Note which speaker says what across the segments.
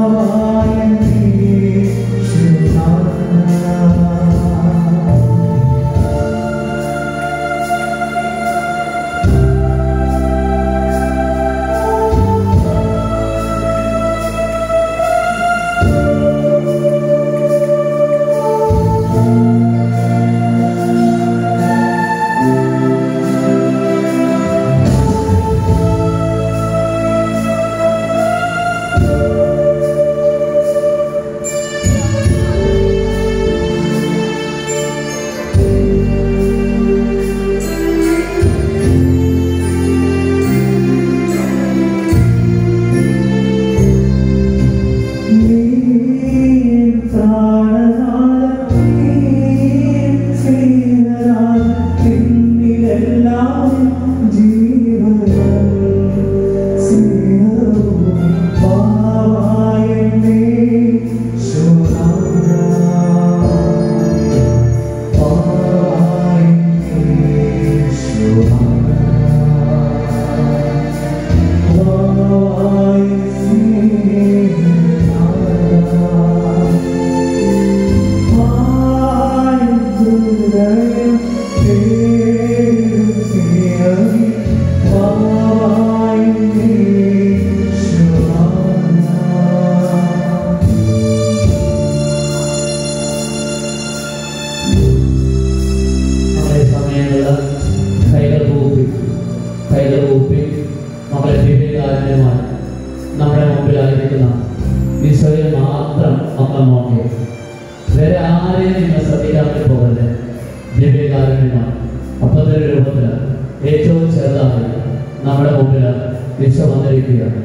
Speaker 1: അതേ സമയങ്ങളിൽ കൈകൾ കൂപ്പി കൈകൾ കൂപ്പി നമ്മളെ ദിവ്യകാരുണ്യമായി നമ്മുടെ മുമ്പിലായിരിക്കുന്ന ഈശോയെ മാത്രം നമ്മൾ നോക്കി വേറെ ആരെയും നിങ്ങൾ ശ്രദ്ധിക്കാതെ പോകരുത് ദിവ്യകാരുണ്യമാണ് അപ്പത്തൊരു രൂപത്തിൽ ഏറ്റവും ചെറുതായി നമ്മുടെ മുമ്പിൽ ഈശോ വന്നിരിക്കുകയാണ്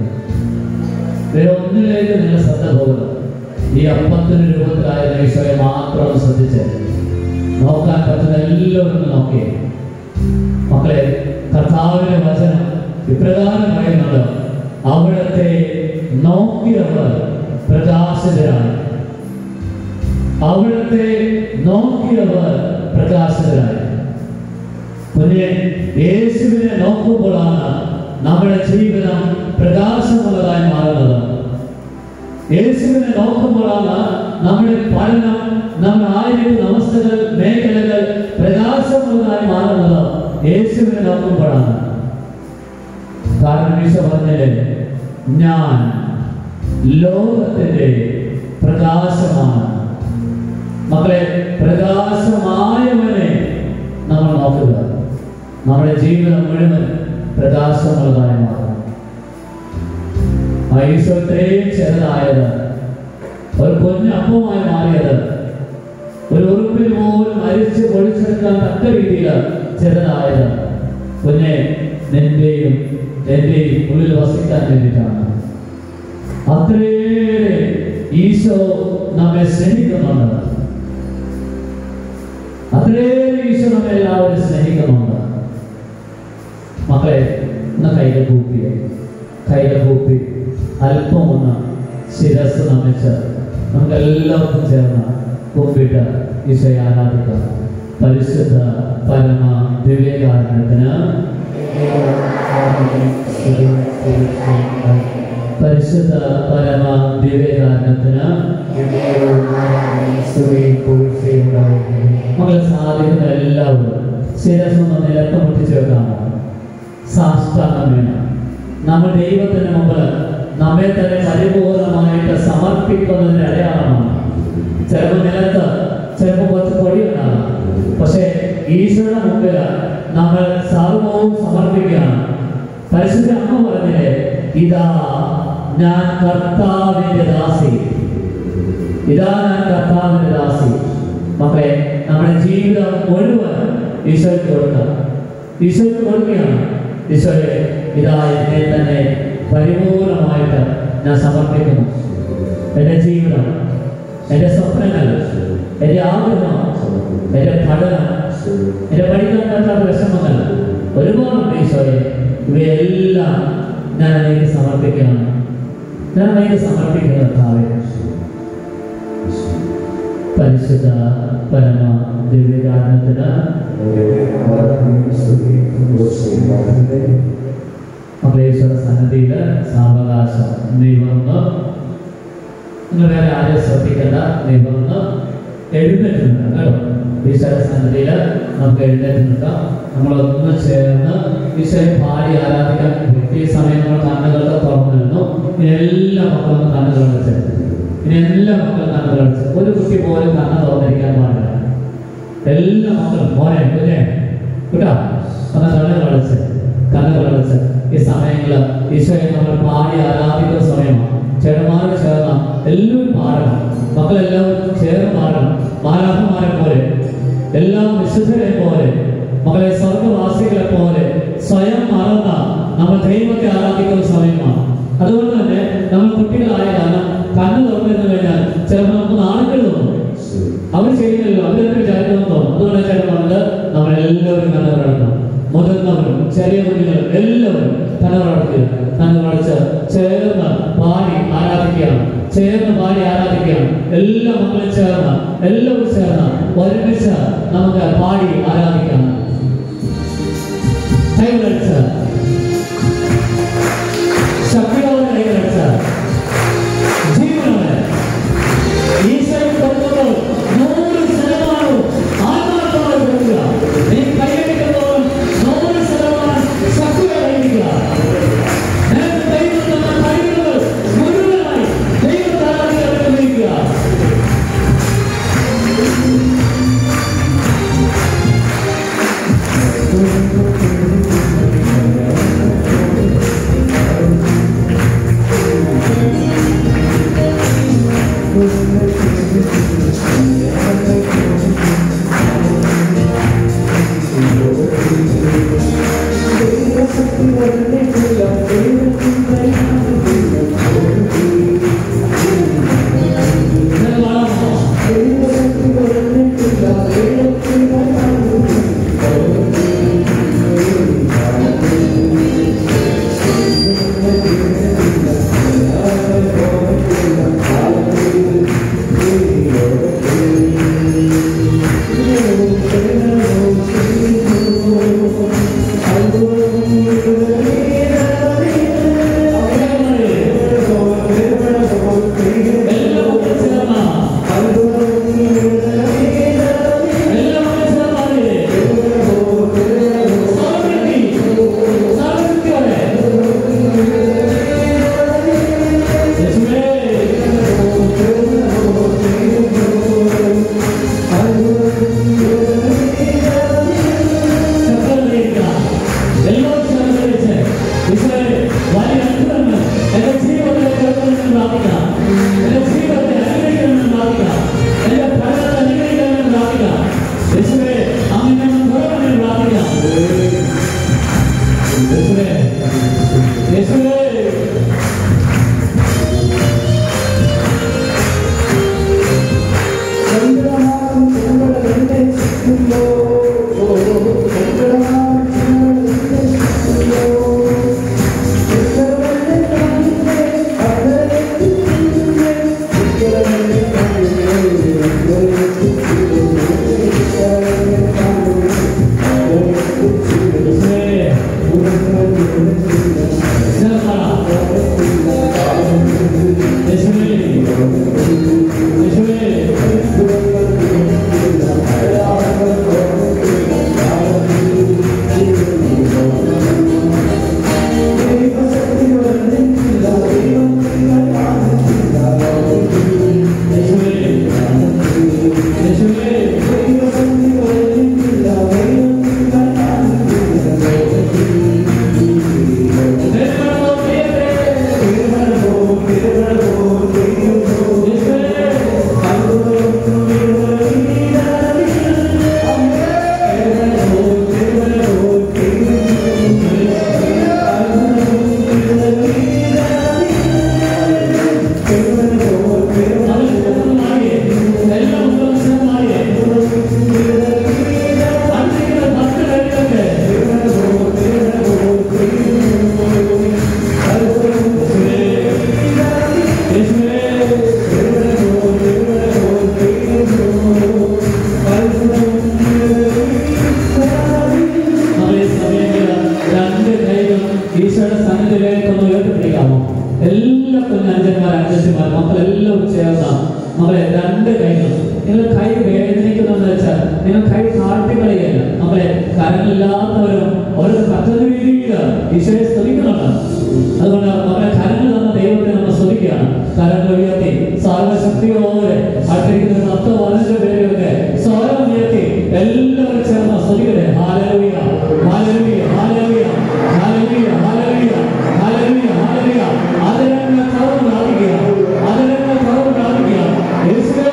Speaker 1: വേറെ ഒന്നിലേക്ക് നിങ്ങൾ ശ്രദ്ധ പോകരുത് ഈ അപ്പത്തിന് രൂപത്തിലായ ഈശോയെ മാത്രം ഒന്ന് ശ്രദ്ധിച്ച് നോക്കാൻ പറ്റുന്ന എല്ലാവരും ഒന്ന് നോക്കിയേ മക്കളെ കർത്താവിന്റെ വചനം ഇപ്രകാരം പറയുന്നത് അവിടത്തെ നോക്കിയവർ പ്രകാശിതരാണ് അവിടത്തെ നോക്കിയവർ പ്രകാശിതരായി കുഞ്ഞെ യേശുവിനെ നോക്കുമ്പോഴാണ് നമ്മുടെ ജീവിതം പ്രകാശമുള്ളതായി മാറുന്നത് യേശുവിനെ നോക്കുമ്പോഴാണ് നമ്മുടെ പഠനം നമ്മുടെ ആയിരിക്കുന്ന അവസ്ഥകൾ മേഖലകൾ പ്രകാശമുള്ളതായി മാറുന്നത് യേശുവിനെ നോക്കുമ്പോഴാണ് കാരണം ഈശോ പറഞ്ഞില്ലേ ഞാൻ ലോകത്തിന്റെ പ്രകാശമാണ് മക്കളെ പ്രകാശമായവനെ നമ്മൾ നോക്കുക നമ്മുടെ ജീവിതം മുഴുവൻ പ്രകാശമുള്ളതായി മാറും ആ ഈശോ ഇത്രയും ചെറുതായത് ഒരു കുഞ്ഞപ്പമായി മാറിയത് ഒരു ഉറുപ്പിൽ പോലും അരിച്ച് പൊളിച്ചെടുക്കാൻ തക്ക രീതിയിൽ ചെറുതായത് കുഞ്ഞെ നിന്റെയും എന്റെയും ഉള്ളിൽ വസിക്കാൻ വേണ്ടിയിട്ടാണ് അത്രയേറെ ഈശോ നമ്മെ സ്നേഹിക്കുന്നുണ്ട് അത്രയേറെ ഈശോ നമ്മെ എല്ലാവരും സ്നേഹിക്കുന്നുണ്ട് മക്കളെ ഒന്ന് കൈകൾ കൂപ്പി കൈകൾ കൂപ്പി അല്പം ഒന്ന് ശിരസ് നമിച്ച് നമുക്ക് എല്ലാവർക്കും ചേർന്ന് കൂപ്പിയിട്ട് ഈശോയെ ആരാധിക്കാം പരിശുദ്ധ പരമ ദിവ്യകാരണത്തിന് പരിശുദ്ധ പരമ ദിവ്യകാരണത്തിന് മകളെ സാധിക്കുന്ന എല്ലാവരും ശിരസ് ഒന്ന് നിലത്ത് മുട്ടിച്ച് വെക്കാമോ സാഷ്ടാംഗം വേണം നമ്മൾ ദൈവത്തിന് മുമ്പ് നമ്മെ തന്നെ പരിപൂർണമായിട്ട് സമർപ്പിക്കുന്നതിന്റെ അടയാളമാണ് ചിലപ്പോൾ നിലത്ത് ചിലപ്പോൾ കുറച്ച് പൊടി ഉണ്ടാകും പക്ഷേ ഈശ്വരന്റെ മുമ്പിൽ നമ്മൾ സർവവും സമർപ്പിക്കുകയാണ് പരിശുദ്ധ അമ്മ പറഞ്ഞില്ലേ ഇതാ ഞാൻ കർത്താവിന്റെ ദാസി ഇതാ ഞാൻ കർത്താവിന്റെ ദാസി മക്കളെ നമ്മുടെ ജീവിതം മുഴുവൻ ഈശോയ്ക്ക് കൊടുക്കാം ഈശോയ്ക്ക് കൊടുക്കുകയാണ് ഈശോയെ ഇതാ എന്നെ തന്നെ പരിപൂർണമായിട്ട് ഞാൻ സമർപ്പിക്കുന്നു എൻ്റെ ജീവിതം എൻ്റെ സ്വപ്നങ്ങൾ എൻ്റെ ആഗ്രഹം എൻ്റെ പഠനം എൻ്റെ പഠിക്കാൻ പറ്റാത്ത വിഷമങ്ങൾ ഒരുപാടുണ്ട് ഈശോയെ ഇവയെല്ലാം ഞാൻ അതിലേക്ക് സമർപ്പിക്കുകയാണ് ഞാൻ അതിലേക്ക് സമർപ്പിക്കുന്ന കർത്താവേ പരിശുദ്ധ പരമ ദിവ്യകാരണത്തിന് മക്കളേശ്വര സന്നദ്ധിയിൽ സാവകാശം നീ വന്ന് നിങ്ങൾ വേറെ ആരെയും ശ്രദ്ധിക്കേണ്ട നിബന്ധന എഴുന്നേറ്റ് നിൽക്കാം കേട്ടോ ഈശ്വര സന്നിധിയിൽ നമുക്ക് എഴുന്നേറ്റ് നിൽക്കാം നമ്മളൊന്ന് ചേർന്ന് ഈശ്വരൻ പാടി ആരാധിക്കാൻ ഈ സമയം നമ്മൾ കണ്ണുകളൊക്കെ തുറന്നു നിന്നു ഇനി എല്ലാ മക്കളും കണ്ണുകൾ അടച്ച് ഇനി എല്ലാ മക്കളും കണ്ണുകൾ അടച്ച് ഒരു കുട്ടി പോലും കണ്ണ് തുറന്നിരിക്കാൻ പാടില്ല എല്ലാ മക്കളും മോനെ കുഞ്ഞെ കേട്ടോ ഒന്ന് കണ്ണുകൾ അടച്ച് കണ്ണുകൾ അടച്ച് ഈ സമയങ്ങളിൽ ഈശോയെ നമ്മൾ പാടി ആരാധിക്കുന്ന സമയമാണ് ചേട്ടന്മാരോട് ചേർന്ന എല്ലാവരും പാടണം മക്കളെല്ലാവരും ചേർന്ന് പാടണം മാലാഭന്മാരെ പോലെ എല്ലാ വിശുദ്ധരെ പോലെ മകളെ സ്വർഗവാസികളെ പോലെ സ്വയം മറന്ന നമ്മൾ ദൈവത്തെ ആരാധിക്കുന്ന സമയമാണ് അതുകൊണ്ട് തന്നെ നമ്മൾ കുട്ടികളായ കാരണം കണ്ണു തുറന്നിരുന്നു കഴിഞ്ഞാൽ ചിലപ്പോൾ നമുക്ക് നാണക്കേട് തോന്നും അവർ ചെയ്യുന്നില്ലല്ലോ അവരൊക്കെ വിചാരിക്കുന്നു തോന്നും അതുകൊണ്ട് ചേട്ടൻ പറഞ്ഞത് നമ്മൾ എല്ലാവരും കണ്ണുകളടക്കണം മുതിർന്നവരും ചെറിയ കുഞ്ഞുങ്ങൾ എല്ലാവരും കണ്ണുകളടക്കുക കണ്ണുകളടച്ച് ചേർന്ന് പാടി ആരാധിക്കുകയാണ് ചേർന്ന് പാടി ആരാധിക്കുകയാണ് എല്ലാ മക്കളും ചേർന്ന് എല്ലാവരും ചേർന്ന് ഒരുമിച്ച് നമുക്ക് പാടി ആരാധിക്കാം കൈകളടിച്ച് ശക്തിയോടെ കൈകളടിച്ച് ജീവനോടെ ഈശ്വരൻ കൊടുക്കുമ്പോൾ നൂറ് ശതമാനവും ആത്മാർത്ഥമായി കൊടുക്കുക നീ കൈയടിക്കുമ്പോൾ നൂറ് ശതമാനം ശക്തിയോടെ കൈയടിക്കുക നിനക്ക് ദൈവം തന്ന കഴിവുകൾ മുഴുവനായി ദൈവത്താരാധിക്കാൻ ഉപയോഗിക്കുക അച്ഛന്മാർ അഞ്ചന്മാർ മക്കളെല്ലാം ചേർന്ന നമ്മളെ രണ്ട് കൈകൾ നിങ്ങൾ കൈ വേദനിക്കുന്നെന്ന് വെച്ചാൽ നിങ്ങൾ കൈ താഴ്ത്തിക്കളയല്ല നമ്മളെ കരങ്ങളില്ലാത്തവരും ഓരോ കത്തന രീതിയിൽ ഈശോയെ സ്തുതിക്കുന്നുണ്ട് അതുകൊണ്ട് നമ്മളെ കരങ്ങൾ തന്ന ദൈവത്തെ നമ്മൾ സ്തുതിക്കുകയാണ് കരങ്ങൾ ഉയർത്തി സർവശക്തിയോടെ അടുത്തിരിക്കുന്ന പത്ത് പതിനഞ്ച് പേരൊക്കെ സ്വരം ഉയർത്തി എല്ലാവരും ചേർന്ന് സ്തുതിക്കട്ടെ ഹാലലുയ ഹാലലുയ ഹാലലുയ ഹാലലുയ ഹാലലുയ ഹാലലുയ ഹാലലുയ അതിനെ തുറന്ന് പ്രാർത്ഥിക്കുക അതിനെ തുറന്ന് പ്രാർത്ഥിക്കുക യേശുവേ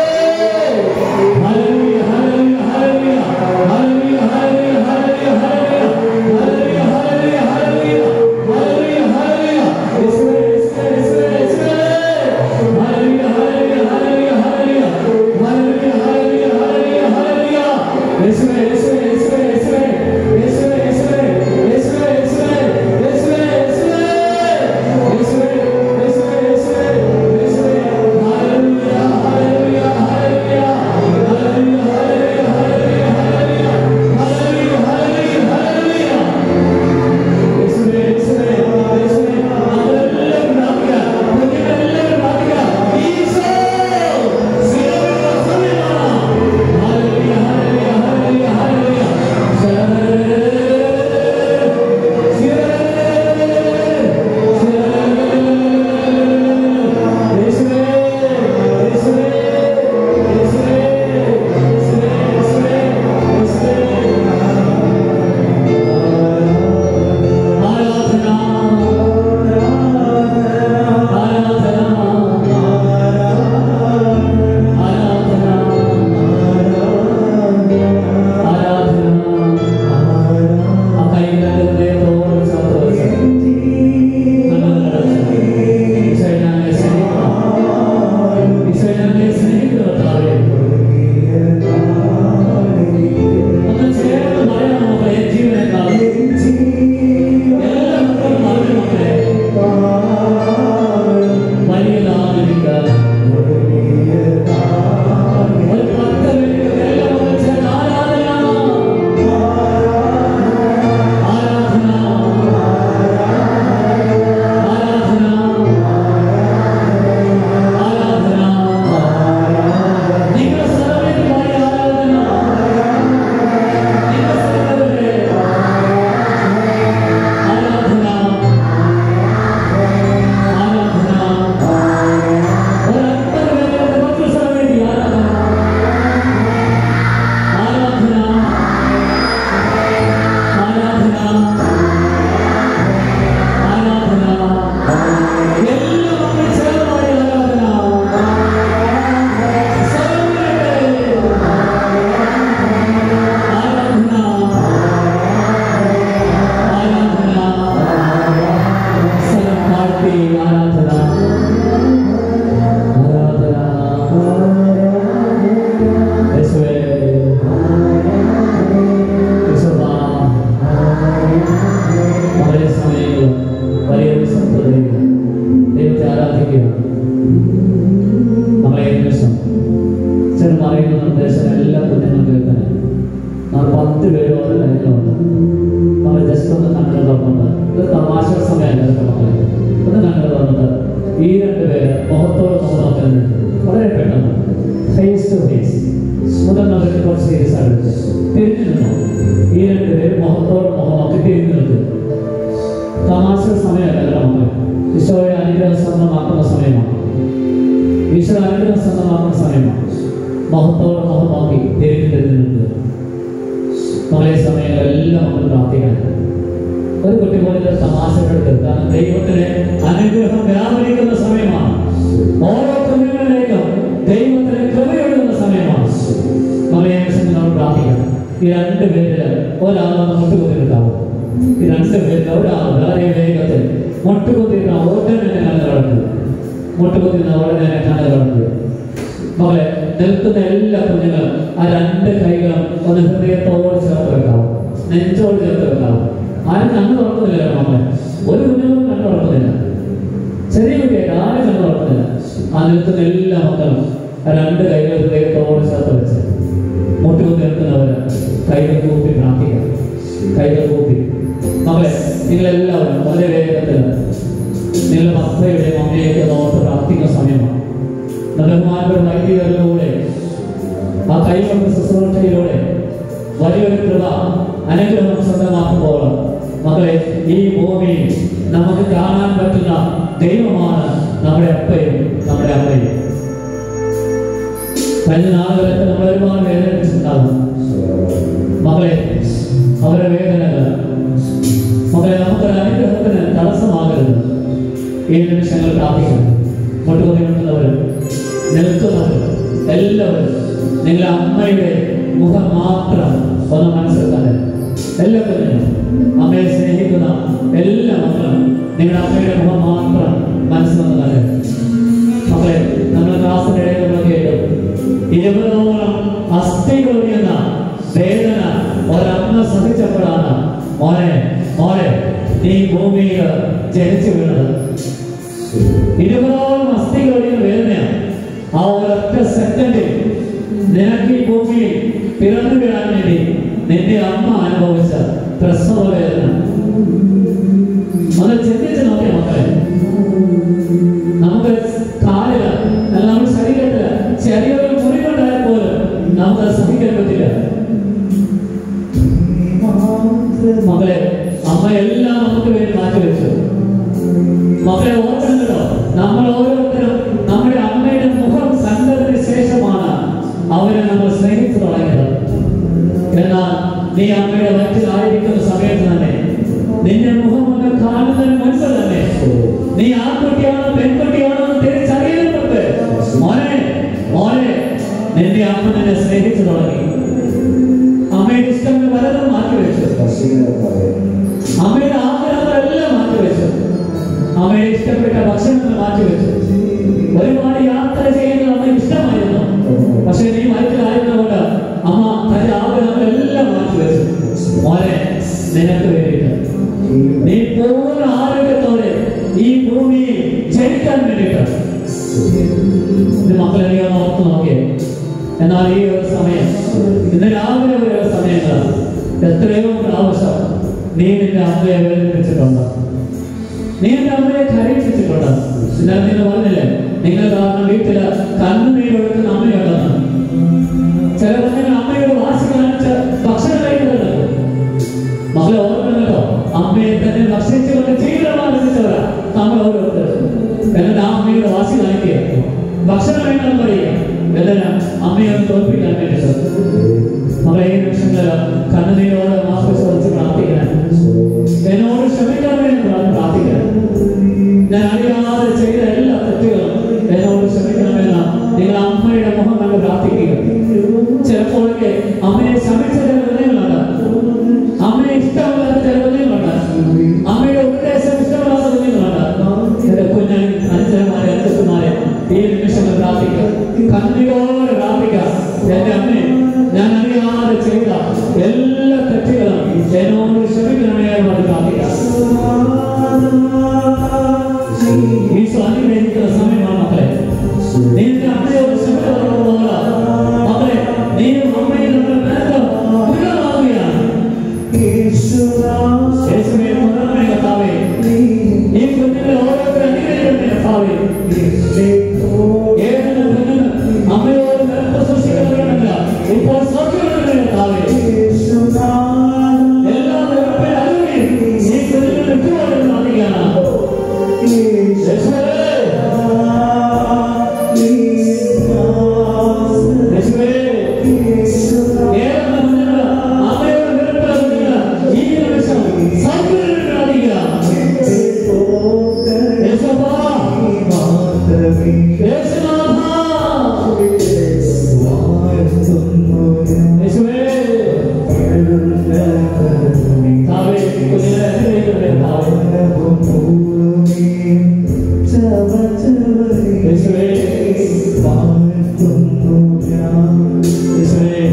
Speaker 1: ഹാലലുയ ഹാലലുയ ഹാലലുയ ഹാലലുയ ഹാലലുയ ഹാലലുയ ഹാലലുയ ഹാലലുയ ഹാലലുയ ഹാലലുയ ഹാലലുയ ഹാലലുയ യേശുവേ യേശുവേ യേശുവേ യേശുവേ ഹാലലുയ ഹാലലുയ ഹാലലുയ ഹാലലുയ ഹാലലുയ ഹാലലുയ ഹാലലുയ ഹാലലുയ യേശുവേ യേശുവേ യേശുവേ യേശുവേ യേശുവേ യേശുവേ യേശുവേ യേശുവേ യേശുവേ യേശുവേ യേശുവേ യേശുവേ യേശുവേ യേശുവേ ഹാലലുയ ഹാലലുയ ഹാലലുയ ഹാലലുയ ഹാലലുയ ഹാലലുയ ഹാലലുയ ഹാലലുയ ഹാലലുയ യേശുവേ യേശുവേ യേശുവേ നമ്മളെല്ലാവരും പ്രാർത്ഥിക്കുക കുഞ്ഞുങ്ങളെല്ലാവരും പ്രാർത്ഥിക്കുക ഈശോ സിയോനിൽ വസിക്കുന്നവനാണ്. ഹല്ലേലൂയ ഹല്ലേലൂയ ഹല്ലേലൂയ ഹല്ലേലൂയ യേശുവേ യേശുവേ യേശുവേ യേശുവേ യേശുവേ യേശുവേ ആരാധന ആരാധന ആരാധന ആരാധന ആ കൈകളുടെ ഹൃദയത്തോട് ചേർത്ത് വെച്ച് ഈശോയെ സ്നേഹിക്കണം ഈശോയെ സ്നേഹിക്കണം കർത്താവേ. ഒന്ന് ചേർന്ന് പറയാം മക്കളെ ജീവനേക്കാൾ എല്ലാ മക്കളും പറഞ്ഞു മക്കളെ വലിയതായിരിക്കാൻ ഒരു പത്ത് മിനിറ്റ് എല്ലാ മക്കളും ചേർന്ന് ആരാധന ആരാധന ആരാധന ആരാധന നിങ്ങളുടെ സ്ഥലത്തേക്ക് പോയ ആരാധന നിങ്ങളുടെ സ്ഥലത്തെ ആരാധന ആരാധന ഒരൽപ്പം പേരുടെ പത്ത് സ്ഥലത്തേക്ക് ആരാധന ആരാധന ആരാധന ആരാധന എല്ലാ മക്കളും ചേർന്നായി ആരാധന ആരാധന ആരാധന സ്ഥലം താഴ്ത്തി ആരാധന ആരാധന യേശുവേ യേശുവാ വളരെ സമയങ്ങളും വലിയ വിശ്വസ്തതയും ദൈവത്തെ ആരാധിക്കുക നമ്മളെ നിമിഷം ചെറു പറയുന്ന നിർദ്ദേശം എല്ലാ കുഞ്ഞുങ്ങളും കേൾക്കണം നമ്മൾ പത്ത് പേരും ഓരോ കാര്യങ്ങളുണ്ട് നമ്മൾ ജസ്റ്റ് ഒന്ന് കണ്ണുകൾ തുറന്നിട്ട് ഇത് തമാശ സമയമല്ല ഇതൊക്കെ മക്കളെ ഒന്ന് കണ്ണുകൾ തുറന്നിട്ട് ഈ രണ്ട് പേര് മുഖത്തോട് മുഖം നോക്കുന്നത് വളരെ പെട്ടെന്ന് ഫേസ് ടു ഫേസ് മുതിർന്നവർക്ക് കുറച്ച് സീരിയസ് ആയിട്ട് തിരിഞ്ഞു നിന്നു ഈ രണ്ട് പേര് മുഖത്തോട് മുഖം നോക്കി തിരിഞ്ഞു നിൽക്കും തമാശ സമയമല്ല നമ്മൾ ഈശോയെ അനുഗ്രഹം സ്വന്തമാക്കുന്ന സമയമാണ് ഈശോ അനുഗ്രഹം സ്വന്തമാക്കുന്ന സമയമാണ് മുഖത്തോട് മുഖം നോക്കി തിരിഞ്ഞു തിരിഞ്ഞു നിൽക്കുക നമ്മളെ സമയങ്ങളെല്ലാം നമ്മൾ പ്രാർത്ഥിക്കണം ഒരു കുട്ടി പോലെ ഒരു തമാശപ്പെടുത്ത് കാരണം ദൈവത്തിന് അനുഗ്രഹം വ്യാപരിക്കുന്ന സമയമാണ് ഓരോ കുഞ്ഞുങ്ങളിലേക്കും ദൈവത്തിന് കൃപയൊഴുകുന്ന സമയമാണ് നമ്മളെ നമ്മൾ പ്രാർത്ഥിക്കണം ഈ രണ്ട് പേരില് ഒരാളാണ് മുട്ടുകുത്തിട്ടുണ്ടാവും ഈ രണ്ട് പേരിൽ ഒരാൾ വളരെ വേഗത്തിൽ മുട്ടുകുത്തിരുന്ന ഉടനെ തന്നെ കണ്ണു കടന്നു മുട്ടുകുത്തിരുന്ന ഉടനെ തന്നെ കണ്ണു കടന്നു മകളെ നിൽക്കുന്ന എല്ലാ കുഞ്ഞുങ്ങളും ആ രണ്ട് കൈകളും ഒന്ന് ഹൃദയത്തോട് ചേർത്ത് വെക്കാവും നെഞ്ചോട് ചേർത്ത് വെക്കാവും ആരും കണ്ണു തുറക്കുന്നില്ല മകളെ ഒരു കുഞ്ഞുങ്ങളും കണ്ണു തുറക്കുന്നില്ല ചെറിയ കുട്ടിയായിട്ട് ആരും കണ്ണു തുറക്കുന്നില്ല ആ നിൽക്കുന്ന എല്ലാ മക്കളും ആ രണ്ട് കൈകൾ ഹൃദയത്തോട് ചേർത്ത് വെച്ച് മുട്ടുകുത്തി നിൽക്കുന്നവര് കൈകൾ കൂപ്പി പ്രാർത്ഥിക്കാം കൈകൾ കൂപ്പി മകളെ നിങ്ങളെല്ലാവരും വളരെ വേഗത്തിൽ നിങ്ങളുടെ പപ്പയുടെയും അമ്മയൊക്കെ ഓർത്ത് പ്രാർത്ഥിക്കുന്ന സമയമാണ് ബഹുമാനപ്പെട്ട വൈദികരിലൂടെ ആ കൈകൊണ്ട് ശുശ്രൂഷയിലൂടെ വലിയൊരു കൃപ അനുഗ്രഹം സ്വന്തമാക്കുമ്പോൾ മക്കളെ ഈ ഭൂമിയിൽ നമുക്ക് കാണാൻ പറ്റുന്ന ദൈവമാണ് നമ്മുടെ അപ്പയും നമ്മുടെ അമ്മയും കഴിഞ്ഞ നാളുകളൊക്കെ നമ്മൾ ഒരുപാട് വേദനിച്ചിട്ടുണ്ടാകും മകളെ അവരുടെ വേദനകൾ മകളെ നമുക്കൊരു അനുഗ്രഹത്തിന് തടസ്സമാകരുത് ഈ നിമിഷങ്ങൾ പ്രാർത്ഥിക്കണം മുട്ടുകൊണ്ടിരിക്കുന്നവരും നിൽക്കുന്നവരും എല്ലാവരും നിങ്ങളുടെ അമ്മയുടെ മുഖം മാത്രം ഒന്ന് മനസ്സിലാക്കാൻ എല്ലാവരും അമ്മയെ സ്നേഹിക്കുന്ന എല്ലാ മക്കളും നിങ്ങളുടെ അമ്മയുടെ മുഖം മാത്രം മനസ്സിലാക്കാൻ മക്കളെ നമ്മുടെ ക്ലാസ്സിന്റെ ഇടയിൽ നമ്മൾ കേട്ടു ഇരുപതോളം അസ്ഥികൾ എന്ന വേദന ഒരമ്മ സഹിച്ചപ്പോഴാണ് മോനെ മോനെ നീ ഭൂമിയിൽ ജനിച്ചു വീണത് ഇരുപതോളം അസ്ഥികൾ വേദനയാണ് ആ ഒരൊറ്റ സെക്കൻഡിൽ നിനക്ക് ഈ ഭൂമിയിൽ പിറന്നു വീഴാൻ വേണ്ടി നിന്റെ അമ്മ അനുഭവിച്ച പ്രസവ വേദന ഒന്ന് ചിന്തിച്ച് നോക്കിയ മക്കളെ നമുക്ക് കാലില് അല്ല നമ്മുടെ ശരീരത്തില് ചെറിയൊരു മുറിവുണ്ടായാൽ പോലും നമുക്ക് സഹിക്കാൻ പറ്റില്ല മകളെ അമ്മ എല്ലാം നമുക്ക് വേണ്ടി മാറ്റി വെച്ചു മക്കളെ ഓർക്കണമല്ലോ നമ്മൾ ഓരോരുത്തരും നമ്മുടെ അമ്മയുടെ മുഖം കണ്ടതിന് ശേഷമാണ് അവരെ നമ്മൾ സ്നേഹിച്ചു തുടങ്ങിയത് എന്നാൽ നീ അമ്മയുടെ വയറ്റിലായിരിക്കുന്ന സമയത്ത് തന്നെ നിന്റെ മുഖം ഒന്ന് കാണുന്നതിന് മുൻപ് തന്നെ നീ ആൺകുട്ടിയാണോ പെൺകുട്ടിയാണോ എന്ന് തിരിച്ചറിയുന്നുണ്ട് മോനെ മോനെ നിന്റെ അമ്മ നിന്നെ സ്നേഹിച്ചു തുടങ്ങി അമ്മയുടെ ഇഷ്ടങ്ങൾ പലതും മാറ്റി വെച്ചു അമ്മയുടെ ആഗ്രഹങ്ങളെല്ലാം മാറ്റി വെച്ചു അമ്മയെ ഇഷ്ടപ്പെട്ട ഭക്ഷണങ്ങൾ മാറ്റി വെച്ചു ഒരുപാട് യാത്ര ചെയ്യുന്നത് അമ്മ ഇഷ്ടമായിരുന്നു പക്ഷെ നീ വയറ്റിലായിരുന്നുകൊണ്ട് അമ്മ തന്റെ ആഗ്രഹങ്ങളെല്ലാം മാറ്റി വെച്ചു മോനെ നിനക്ക് വേണ്ടിയിട്ട് നീ പൂർണ്ണ ആരോഗ്യത്തോടെ ഈ ഭൂമിയിൽ ജനിക്കാൻ വേണ്ടിയിട്ട് ഇത് മക്കളെ നീ ഒന്ന് ഓർത്ത് നോക്കിയേ എന്നാൽ ഈ ഒരു സമയം ഇന്ന് രാവിലെ ഒരു സമയത്ത് എത്രയോ പ്രാവശ്യം നീ നിന്റെ അമ്മയെ വേദനിപ്പിച്ചിട്ടുണ്ട് നീ എന്റെ അമ്മയെ കരയിപ്പിച്ചിട്ടുണ്ട് ഇന്നലെ നിങ്ങൾ പറഞ്ഞില്ലേ നിങ്ങൾ കാരണം വീട്ടില് കണ്ണുനീരൊഴുക്കുന്ന അമ്മയുണ്ടെന്ന് ചിലർ നിങ്ങൾ അമ്മയോട് വാശി കാണിച്ച് ഭക്ഷണം കഴിക്കുന്നുണ്ട് മകളെ ഓർമ്മല്ലോ അമ്മയെ തന്നെ ഭക്ഷിച്ചുകൊണ്ട് ജീവിതം ആരംഭിച്ചവരാ നമ്മൾ ഓരോരുത്തരും എന്നിട്ട് ആ അമ്മയുടെ വാശി കാണിക്കുക ഭക്ഷണം വേണമെന്ന് പറയുക എന്നിട്ട് അമ്മയെ ഒന്ന് തോൽപ്പിക്കാൻ വേണ്ടിയിട്ട് മകളെ ഈ നിമിഷങ്ങളിൽ കണ്ണുനീരോടെ മാസ്ക് ചോദിച്ച് പ്രാർത്ഥിക്കണം എന്നോട് ക്ഷമിക്കാൻ വേണ്ടി പ്രാർത്ഥിക്കണം ഞാൻ അറിയാതെ ചെയ്ത എല്ലാ തെറ്റുകളും എന്നോട് ക്ഷമിക്കണമെന്ന് നിങ്ങൾ അമ്മയുടെ മുഖം കണ്ട് പ്രാർത്ഥിക്കുക ചിലപ്പോഴൊക്കെ അമ്മയെ ശമിച്ച ചില ഹൃദയങ്ങളുണ്ട് അമ്മയെ ഇഷ്ടമില്ലാത്ത ചില ഹൃദയങ്ങളുണ്ട് അമ്മയുടെ ഉപദേശം ഇഷ്ടമില്ലാത്ത ഹൃദയങ്ങളുണ്ട് എന്റെ കുഞ്ഞൻ അച്ഛന്മാരെ അച്ഛന്മാരെ ഈ നിമിഷങ്ങൾ പ്രാർത്ഥിക്കുക കണ്ണീരോടെ പ്രാർത്ഥിക്കുക എന്റെ അമ്മയെ ഞാൻ അറിയാതെ ചെയ്ത എല്ലാ തെറ്റുകളും എന്നോട് ക്ഷമിക്കണമേ എന്ന് പറഞ്ഞ് പ്രാർത്ഥിക്കുക ഈശോ അനുഗ്രഹിക്കുന്ന സമയമാണ് മക്കളെ നിന്റെ അമ്മയോട് ക്ഷമിക്കുന്നവരോട് മക്കളെ നീ അമ്മയിൽ നിന്ന് ബന്ധം ദൃഢമാവുകയാണ് യേശുവേ തുടരണമേ കർത്താവേ ഈ കുഞ്ഞുങ്ങളെ ഓരോരുത്തരും അനുഗ്രഹിക്കണമേ കർത്താവേ ഏതൊരു കുഞ്ഞിന് അമ്മയോട് ബന്ധം സൃഷ്ടിക്കണമെന്നില്ല ഇപ്പോൾ സൗഖ്യമെന്നേ കർത്താവേ എല്ലാ വെറുപ്പിൽ അരുവി ഈ കുഞ്ഞുങ്ങളെ വിട്ടുപോയി പ്രാർത്ഥിക്കുകയാണ് യേശുവേ യേശുവേ ഏതൊരു കുഞ്ഞുങ്ങൾ അമ്മയോട് വെറുപ്പിലാകുന്നില്ല ഈ നിമിഷം സൗഖ്യമെന്ന് പ്രാർത്ഥിക്കുക യേശുവാ യേശുനാഥാ യേശുവേ താവേ കുഞ്ഞിനെ അനുഗ്രഹിക്കണമേ താവേ യേശുവേ യേശുവേ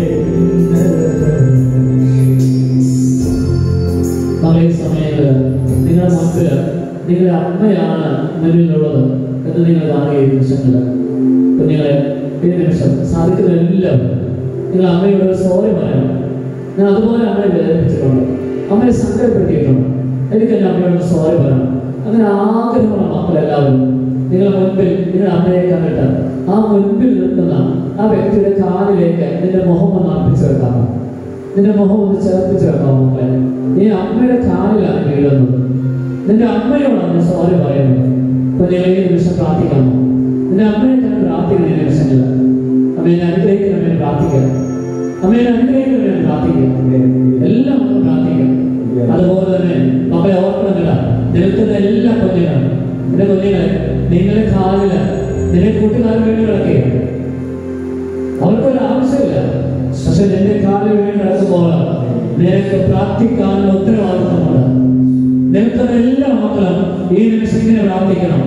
Speaker 1: നമ്മൾ ഈ സമയത്ത് നിങ്ങളുടെ മുൻപിൽ നിങ്ങളുടെ അമ്മയാണ് മുന്നിലുള്ളത് എന്ന് നിങ്ങൾ കാണുക ഈ നിമിഷങ്ങളിൽ കുഞ്ഞുങ്ങളെ ഈ നിമിഷം സാധിക്കുന്ന എല്ലാവരും നിങ്ങൾ അമ്മയോട് ഒരു സോറി പറയണം ഞാൻ അതുപോലെ അമ്മയെ വേദനിപ്പിച്ചിട്ടുണ്ട് അമ്മയെ സങ്കടപ്പെടുത്തിയിട്ടുണ്ട് എനിക്ക് എൻ്റെ അമ്മയോട് സോറി പറയണം അങ്ങനെ ആഗ്രഹമുള്ള മക്കളെല്ലാവരും നിങ്ങളുടെ മുൻപിൽ നിങ്ങളുടെ അമ്മയെ കണ്ടിട്ട് ആ മുൻപിൽ നിൽക്കുന്ന ആ വ്യക്തിയുടെ കാലിലേക്ക് നിന്റെ മുഖം ഒന്ന് അർപ്പിച്ചു വെക്കാമോ നിന്റെ മുഖം ഒന്ന് ചേർപ്പിച്ച് വെക്കാമോ മക്കളെ നീ അമ്മയുടെ കാലിലാണ് വീഴുന്നത് നിന്റെ അമ്മയോടാണ് സോറി പറയുന്നത് കുഞ്ഞുങ്ങളെ ഈ നിമിഷം പ്രാർത്ഥിക്കാമോ നിന്റെ അമ്മയെ തന്നെ പ്രാർത്ഥിക്കുന്ന ഈ നിമിഷങ്ങളിൽ അമ്മയെ അനുഗ്രഹിക്കണമെന്ന് പ്രാർത്ഥിക്കുക അമ്മയെ അനുഗ്രഹിക്കണമെന്ന് പ്രാർത്ഥിക്കുക എല്ലാം നമുക്ക് പ്രാർത്ഥിക്കാം അതുപോലെ തന്നെ മക്കളെ ഓർക്കണമെന്നില്ല നിൽക്കുന്ന എല്ലാ കുഞ്ഞുങ്ങളും എന്റെ കുഞ്ഞുങ്ങളെ നിങ്ങളെ കാലില് നിന്റെ കൂട്ടുകാരൻ വേണ്ടി കിടക്കുകയാണ് അവർക്കൊരു ആവശ്യമില്ല പക്ഷെ നിന്റെ കാലിൽ വീണ് കിടക്കുമ്പോൾ നിനക്ക് പ്രാർത്ഥിക്കാനുള്ള ഉത്തരവാദിത്വമുണ്ട് നിൽക്കുന്ന എല്ലാ മക്കളും ഈ നിമിഷം ഇങ്ങനെ പ്രാർത്ഥിക്കണം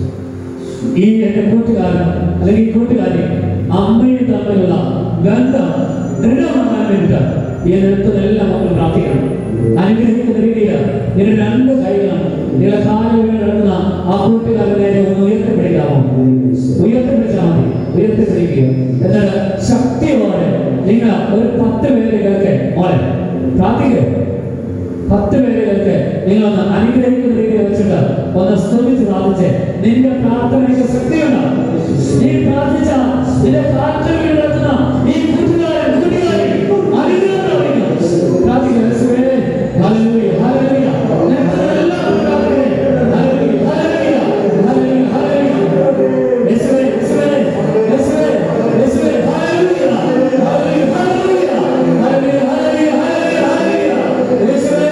Speaker 1: ഈ എന്റെ കൂട്ടുകാരൻ അല്ലെങ്കിൽ ഈ കൂട്ടുകാരി അമ്മയും തമ്മിലുള്ള ബന്ധം ദൃഢമാക്കാൻ വേണ്ടിയിട്ട് ഈ നിൽക്കുന്ന എല്ലാ മക്കളും പ്രാർത്ഥിക്കണം അനുഗ്രഹിക്കുന്ന രീതിയിൽ ഇങ്ങനെ രണ്ട് കൈകളും നിങ്ങളെ കാലിൽ വീണ് കിടക്കുന്ന ആ കൂട്ടുകാരനെ ഒന്ന് ഉയർത്തിപ്പിടിക്കാമോ ഉയർത്തിപ്പിടിച്ചാൽ മതി ഉയർത്തിപ്പിടിക്കുക എന്നിട്ട് ശക്തിയോടെ നിങ്ങൾ ഒരു പത്ത് പേരുകൾക്ക് മോളെ പ്രാർത്ഥിക്കുക പത്ത് പേരുകൾക്ക് നിങ്ങൾ ഒന്ന് അനുഗ്രഹിക്കുന്ന രീതിയിൽ വെച്ചിട്ട് ഒന്ന് സ്തുതിച്ച് പ്രാർത്ഥിച്ച് നിന്റെ പ്രാർത്ഥനയ്ക്ക് ശക്തിയുണ്ട് നീ പ്രാർത്ഥിച്ച നിന്റെ കാറ്റിൽ കിടക്കുന്ന ഈ കൂട്ടുകാരൻ കൂട്ടുകാരി അനുഗ്രഹം പ്രാപിക്കും. പ്രാർത്ഥിക്കുക യേശുവേ. Hallelujah, hallelujah. നിനക്കെല്ലാം പ്രാർത്ഥിക്കേ. Hallelujah, hallelujah, hallelujah, hallelujah. യേശുവേ, യേശുവേ, യേശുവേ, യേശുവേ, hallelujah, hallelujah, hallelujah, hallelujah, hallelujah, hallelujah. യേശുവേ.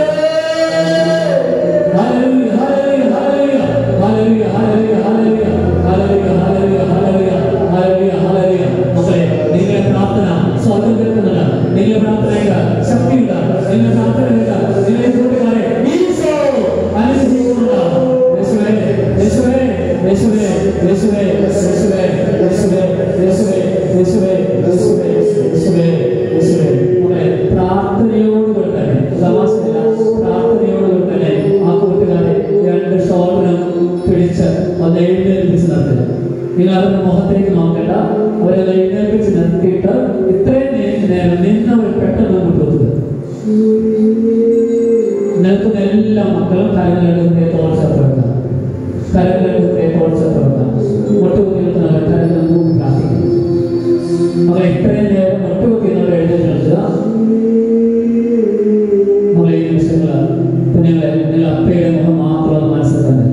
Speaker 1: Hallelujah, hallelujah, hallelujah, hallelujah, hallelujah, hallelujah, hallelujah, hallelujah, hallelujah, hallelujah, hallelujah. മക്കളെ, നിങ്ങളുടെ പ്രാർത്ഥന സ്വർഗ്ഗം കേൾക്കുന്നുണ്ട്. നിങ്ങളുടെ പ്രാർത്ഥനയ്ക്ക് ശക്തിയുണ്ട്. നിങ്ങളുടെ പ്രാർത്ഥനയ്ക്ക് നിങ്ങളുടെ കൂട്ടുകാരെ ഈശോ അനുഗ്രഹിക്കുന്നുണ്ട്. യേശുവേ, യേശുവേ, യേശുവേ, യേശുവേ, യേശുവേ, യേശുവേ, യേശുവേ, യേശുവേ, യേശുവേ, യേശുവേ, യേശുവേ. മക്കളെ, പ്രാർത്ഥനയോടുകൂടി തന്നെ തമാശയില്ല പ്രാർത്ഥനയോടുകൂടി തന്നെ ആ കൂട്ടുകാരെ രണ്ട് ഷോൾഡറും പിടിച്ച് ഒന്ന് എഴുന്നേൽപ്പിച്ച് നിർത്തുക നിങ്ങൾ അവരുടെ മുഖത്തേക്ക് നോക്കേണ്ട അവരെ എഴുന്നേൽപ്പിച്ച് നിർത്തിയിട്ട് ഇത്രയും നേ- നേരം നിന്നവർ പെട്ടെന്ന് മുട്ടുക നിൽക്കുന്ന എല്ലാ മക്കളും കരങ്ങളെടുത്തേ തോൾച്ചത്ത് വെക്കാം കരങ്ങളെടുത്തേ തോൾച്ചത്ത് വെക്കാം മുട്ടുകുത്തി നിൽക്കുന്നവർ കരങ്ങൾ മൂടി പ്രാർത്ഥിക്കും മകളെ ഇത്രയും നേരം മുട്ടുകുത്തി എന്നവർ എഴുന്നേറ്റ് നിൽക്കുക മകളെ ഈ നിമിഷങ്ങള് കുഞ്ഞുങ്ങളെ നിങ്ങൾ അപ്പയുടെ മുഖം മാത്രം മനസ്സിൽ തന്നെ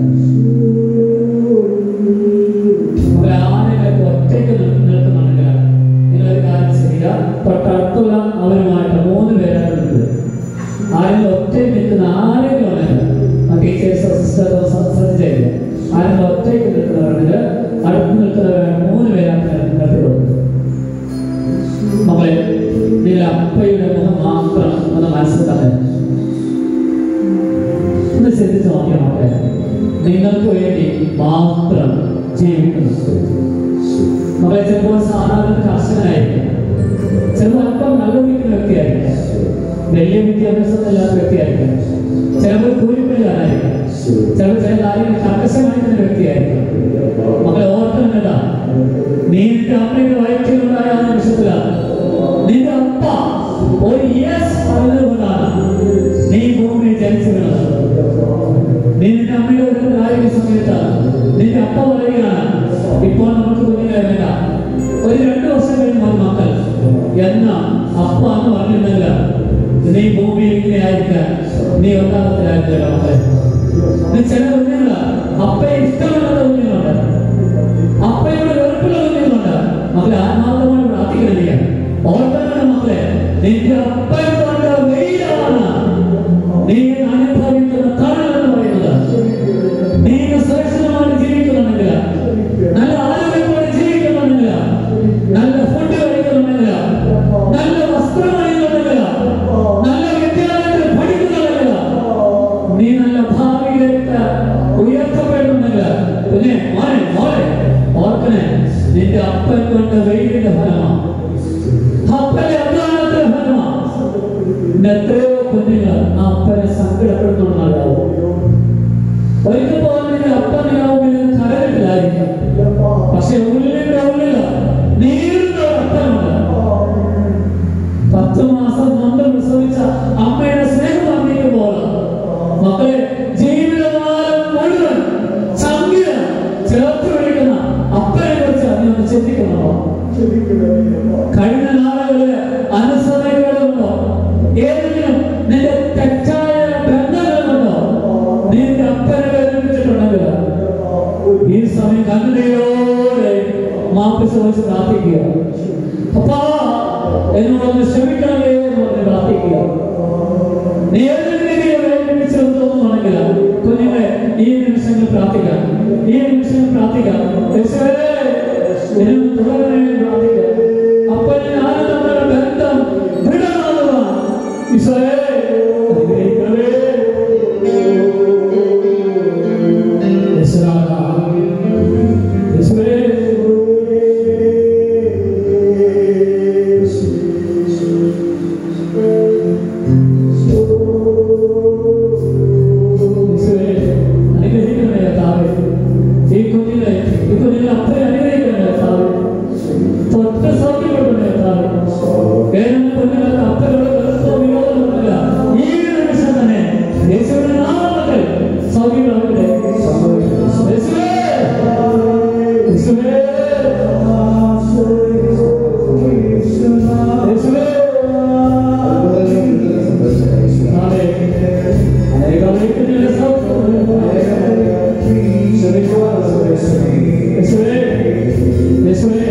Speaker 1: മകളെ ആരെങ്കിലും ഒറ്റയ്ക്ക് നിൽ- നിൽക്കുന്നുണ്ടെങ്കിൽ നിങ്ങളൊരു കാര്യം ചെയ്യുക തൊട്ടടുത്തുള്ള അവരുമായിട്ട് മൂന്ന് പേരാണ് നിൽക്കുക ആരെങ്കിലും ഒറ്റയ്ക്ക് നിൽക്കുന്ന ആരെങ്കിലും ഉണ്ടെങ്കിൽ ആ ടീച്ചേഴ്സോ സിസ്റ്റേഴ്സോ ശ്രദ്ധിച്ചില്ല ആരെങ്കിലും ഒറ്റയ്ക്ക് നിൽക്കുന്നവരുണ്ടെങ്കിൽ അടുത്ത് നിൽക്കുന്നവരാണ് മൂന്ന് പേരാണ് നിർത്തി കൊടുക്കുന്നത് മകളെ നിങ്ങൾ അപ്പയുടെ മുഖം മാത്രം ഒന്ന് മനസ്സിൽ തന്നെ ഒന്ന് ശ്രദ്ധിച്ച് നോക്കിയാൽ മക്കളെ നിങ്ങൾക്ക് വേണ്ടി മാത്രം ജീവിക്കുന്നു മകളെ ചിലപ്പോൾ സാധാരണ കർശനായിരിക്കും ചിലപ്പോൾ അല്പം നല്ല വീട്ടിലെ വ്യക്തിയായിരിക്കും വലിയ വിദ്യാഭ്യാസം ഇല്ലാത്ത വ്യക്തിയായിരിക്കും ചിലപ്പോൾ കൂലിപ്പണിക്കാരായിരിക്കും ചിലപ്പോൾ ചില കാര്യങ്ങൾ കർക്കശമായിരിക്കുന്ന വ്യക്തിയായിരിക്കും മകളെ ഓർക്കുന്നില്ല നീ നിന്റെ അമ്മയുടെ വയറ്റിലുണ്ടായ ആ നിമിഷത്തിലാണ് നിന്റെ അപ്പ ഒരു യെസ് പറഞ്ഞതുകൊണ്ടാണ് നീ ഭൂമിയിൽ ജനിച്ചു വീണത് നീ നിന്റെ അമ്മയുടെ ഉദരത്തിലായിരുന്ന സമയത്ത് നിന്റെ അപ്പ പറയുകയാണ് ഇപ്പോൾ നമുക്ക് കുഞ്ഞിനെ വേണ്ട ഒരു രണ്ടു വർഷം കഴിഞ്ഞ് മതി മക്കൾ എന്നാ അപ്പ അന്ന് പറഞ്ഞിരുന്നില്ല നീ ഭൂമിയിൽ ഇങ്ങനെ ആയിരിക്കാൻ നീ ഒന്നാമത്തിലായിരിക്കില്ല മക്കളെ നീ ചില കുഞ്ഞുങ്ങള് അപ്പയെ ഇഷ്ടമില്ലാത്ത കുഞ്ഞുങ്ങളുണ്ട് അപ്പയുടെ വെറുപ്പുള്ള കുഞ്ഞുങ്ങളുണ്ട് മക്കളെ ആത്മാർത്ഥമായി പ്രാർത്ഥിക്കുന്നില്ല ഓർമ്മയുടെ മക്കളെ നിന്റെ അപ്പൻ കൊണ്ട് വെയിലാണ് നീ അനുഭവിക്കുന്ന തണലെന്ന് പറയുന്നത് നീ സുരക്ഷിതമായിട്ട് ജീവിക്കുന്നുണ്ടെങ്കിൽ നല്ല ആരോഗ്യത്തോടെ ജീവിക്കുന്നുണ്ടെങ്കിൽ നല്ല ഫുഡ് കഴിക്കുന്നുണ്ടെങ്കിൽ നല്ല വസ്ത്രം അണിയുന്നുണ്ടെങ്കിൽ നല്ല വിദ്യാലയത്തിൽ പഠിക്കുന്നുണ്ടെങ്കിൽ നീ നല്ല ഭാവിയിലേക്ക് ഉയർത്തപ്പെടുന്നുണ്ടെങ്കിൽ പിന്നെ മോനെ മോനെ ഓർക്കണേ നിന്റെ അപ്പൻ കൊണ്ട് വെയിലിന്റെ ഫലമാണ് അപ്പനെ അധ്വാനത്തിന്റെ ഫലമാണ് ഇന്ന് എത്രയോ കുഞ്ഞുങ്ങൾ ആ അപ്പനെ സങ്കടപ്പെടുത്തുന്നുണ്ടാവും ഒരിക്കൽ പോലും നിന്റെ അപ്പനാവുമ്പോൾ കരകിട്ടില്ലായിരിക്കും പക്ഷെ ഉള്ളിന്റെ ഉള്ളിൽ നീറുന്ന ഒരു അപ്പനുണ്ട് പത്ത് മാസം നൊന്ത് പ്രസവിച്ച അമ്മയുടെ സ്നേഹം അറിയിക്കുമ്പോൾ മക്കളെ ജീവിതകാലം മുഴുവൻ ചോദിച്ച് പ്രാർത്ഥിക്കുക അപ്പാ എന്നോടൊന്ന് ക്ഷമിക്കണമേ എന്ന് പറഞ്ഞ് പ്രാർത്ഥിക്കുക നീ ഏതൊരു രീതിയിൽ വേദനിപ്പിച്ചെടുത്തോന്നുണ്ടെങ്കിൽ കുഞ്ഞുങ്ങളെ ഈ നിമിഷങ്ങൾ പ്രാർത്ഥിക്കാം ഈ നിമിഷങ്ങൾ പ്രാർത്ഥിക്കാം യേശുവേ, എന്നെ തുടരണമേ എന്ന് പ്രാർത്ഥിക്കാം അപ്പോൾ ഞാനും തമ്മിലുള്ള ബന്ധം ദൃഢമാകുവാൻ ഈശോയെ അനുഗ്രഹിക്കണമേ. യേശുനാഥാ, യേശുവേ, യേശുവേ, അനുഗ്രഹിക്കണമേ കർത്താവേ. ഈ കുഞ്ഞിനെ ഈ കുഞ്ഞിനെ അത്രയും അനുഗ്രഹിക്കണമേ കർത്താവേ. തൊട്ട് സൗഖ്യപ്പെടണമേ കർത്താവേ. ഏതെങ്കിലും കുഞ്ഞുങ്ങൾക്ക് അപ്പനോട് വെറുപ്പോ വിരോധമൊന്നുമില്ല. ഈ നിമിഷം തന്നെ യേശുവിന്റെ നാമത്തിൽ സൗഖ്യം പ്രാപിക്കട്ടെ. യേശുവേ, യേശുവേ, യേശുവേ. ആമേൻ. അനേകം കുഞ്ഞുങ്ങളെ സൗഖ്യം യേശുവേ, യേശുവേ.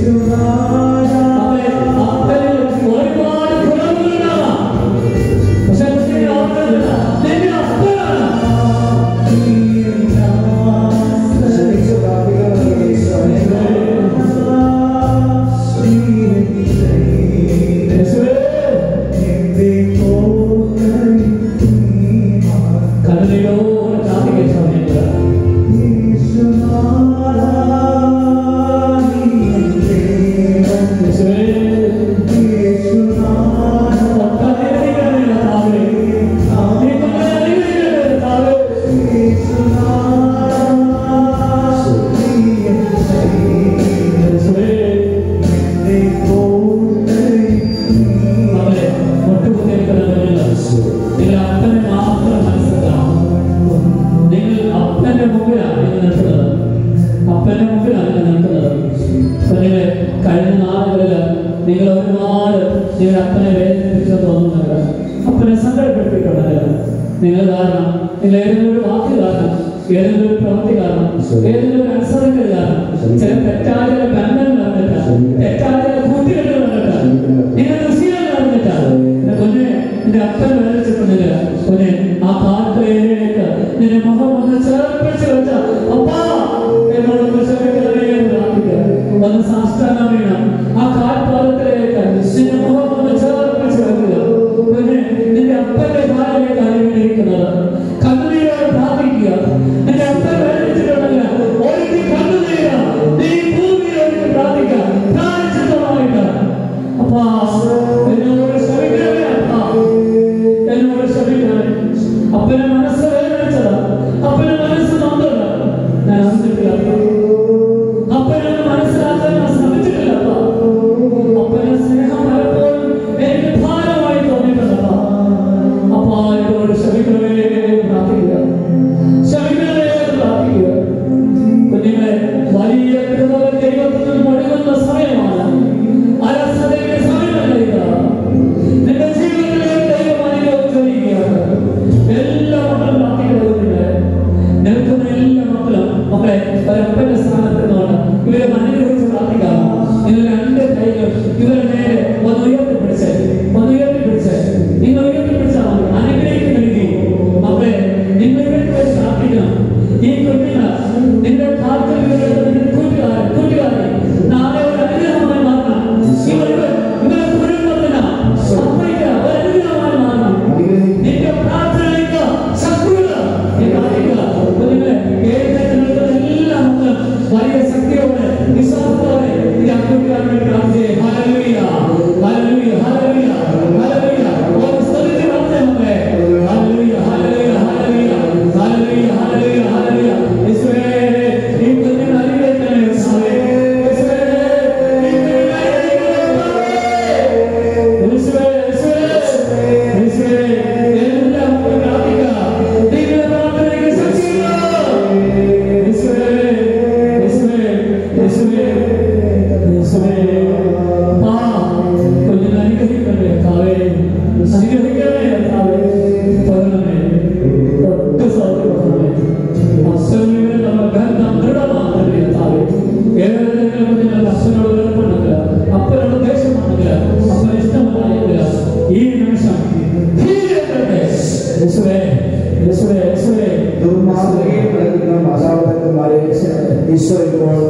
Speaker 1: ആമേൻ. അപ്പനിൽ ഒരുപാട് ഗുണങ്ങളുണ്ടാവാം. പക്ഷേ കുഞ്ഞിനെ ഓർക്കുന്നില്ല. നിന്റെ അപ്പനാണ്. യേശുവേ. കണ്ണുനീരോടെ പ്രാർത്ഥിക്കുന്ന സമയത്ത് യേശുവേ, തൊട്ട് അനുഗ്രഹിക്കണമേ കർത്താവേ. നീ നമ്മളെ അനുഗ്രഹിക്കണമേ കർത്താവേ. യേശുവേ, നമ്മളെ മുട്ടുകുത്തിയിരിക്കുന്നവരിൽ നിങ്ങൾ അപ്പനെ മാത്രം മനസ്സിലാക്കണം നിങ്ങൾ അപ്പന്റെ മുമ്പിലാണ് നിങ്ങൾ നിൽക്കുന്നത് അപ്പന്റെ മുമ്പിലാണ് നിങ്ങൾ നിൽക്കുന്നത് അപ്പൊ നിങ്ങൾ കഴിഞ്ഞ നാളുകളിൽ നിങ്ങൾ ഒരുപാട് നിങ്ങളുടെ അപ്പനെ വേദനിപ്പിച്ചു തോന്നുന്നുണ്ട് അപ്പനെ സങ്കടപ്പെടുത്തിയിട്ടുണ്ടെങ്കിൽ നിങ്ങൾ കാരണം നിങ്ങൾ ഏതെങ്കിലും ഒരു വാക്ക് കാരണം ഏതെങ്കിലും ഒരു പ്രവൃത്തി കാരണം ഏതെങ്കിലും ഒരു അനുസരണങ്ങൾ കാരണം ചില തെറ്റായ ചില ബന്ധങ്ങൾ നടന്നിട്ട് തെറ്റായ ചില കൂട്ടുകെട്ടുകൾ നടന്നിട്ട് നിങ്ങളുടെ ശീലം നടന്നിട്ട് എന്റെ കുഞ്ഞെ നിന്റെ അപ്പൻ വേദനിച്ചിട്ടുണ്ടെങ്കിൽ കുഞ്ഞെ ആ കാൽക്കയിലേക്ക് നിന്റെ മുഖം ഒന്ന് ചേർപ്പിച്ച് വെച്ച അപ്പാ എന്നോട് ഒന്ന് ക്ഷമിക്കണമേ എന്ന് പ്രാർത്ഥിക്കുക ഒന്ന് സാഷ്ടാംഗം വീണം ആ കാൽപാദത്തിലേക്ക് നിന്റെ മുഖം ഒന്ന് ചേർപ്പിച്ച് വെക്കുക കുഞ്ഞെ നിന്റെ അപ്പന്റെ കാലിലേക്ക് അനുഗ്രഹിക്കുന്നത് കണ്ണുനീരോട് പ്രാർത്ഥിക്കുക നിന്റെ അപ്പൻ വേദനിച്ചിട്ടുണ്ടെങ്കിൽ ഒഴുകി കണ്ണുനീര് നീ ഭൂമിയിലേക്ക് പ്രാർത്ഥിക്കുക പ്രായച്ചിത്തമായിട്ട് അപ്പാ എന്നോട് ക്ഷമിക്കണമേ അപ്പാ എന്നോട് ക്ഷമിക്കണമേ അപ്പനെ മനസ്സ് വേദനിച്ചതാ അപ്പനെ മനസ്സ് നൊന്തതാ ഞാൻ അറിഞ്ഞിട്ടില്ല അപ്പനെ മനസ്സിലാക്കാൻ ഞാൻ ശ്രമിച്ചിട്ടില്ല അപ്പാ. അപ്പനെ സ്നേഹം പലപ്പോഴും എനിക്ക് ഭാരമായി തോന്നിയിട്ടുണ്ടപ്പാ അപ്പാ എന്നോട് ക്ഷമിക്കണമേ എന്ന് പ്രാർത്ഥിക്കുക ക്ഷമിക്കണമേ എന്ന് പ്രാർത്ഥിക്കുക കുഞ്ഞുങ്ങളെ വലിയ കൃതവ ദൈവത്തിൽ നിന്ന് ഒഴുകുന്ന സമയമാണ് അലസതയുടെ സമയമല്ല ഇത് നിന്റെ ജീവിതത്തിലെ ദൈവം അനുഭവിച്ചിരിക്കുകയാണ് എല്ലാ മക്കളും പ്രാർത്ഥിക്കുന്നതിന് നിൽക്കുന്ന എല്ലാ മക്കളും മക്കളെ ഒരപ്പന്റെ സ്ഥാനത്ത് നിന്നുകൊണ്ട് ഇവരെ അനുഗ്രഹിച്ച് പ്രാർത്ഥിക്കാമോ നിങ്ങൾ രണ്ട് കൈകൾ ഇവരെ നേരെ ഒന്ന് ഉയർത്തിപ്പിടിച്ച് ഒന്ന് ഉയർത്തിപ്പിടിച്ച് നിങ്ങൾ ഉയർത്തിപ്പിടിച്ചാൽ മതി അനുഗ്രഹിക്കുന്ന രീതി മക്കളെ നിങ്ങൾ ഇവർക്ക് വേണ്ടി പ്രാർത്ഥിക്കണം ഈ കുട്ടികൾ നിന്റെ പ്രാർത്ഥന കൂട്ടുകാരൻ കൂട്ടുകാരൻ നാളെ ഒരു അനുഗ്രഹമായി മാറണം ഇവരുടെ ഇവരുടെ കുടുംബത്തിന് അപ്പയ്ക്ക് ഒരു അനുഗ്രഹമായി മാറണം നിന്റെ പ്രാർത്ഥനയിലേക്ക് ശക്തിയുള്ള നീ പ്രാർത്ഥിക്കുക കുഞ്ഞുങ്ങളെ എഴുന്നേറ്റ് നിൽക്കുന്ന എല്ലാ മക്കളും വലിയ ശക്തിയോടെ വിശ്വാസ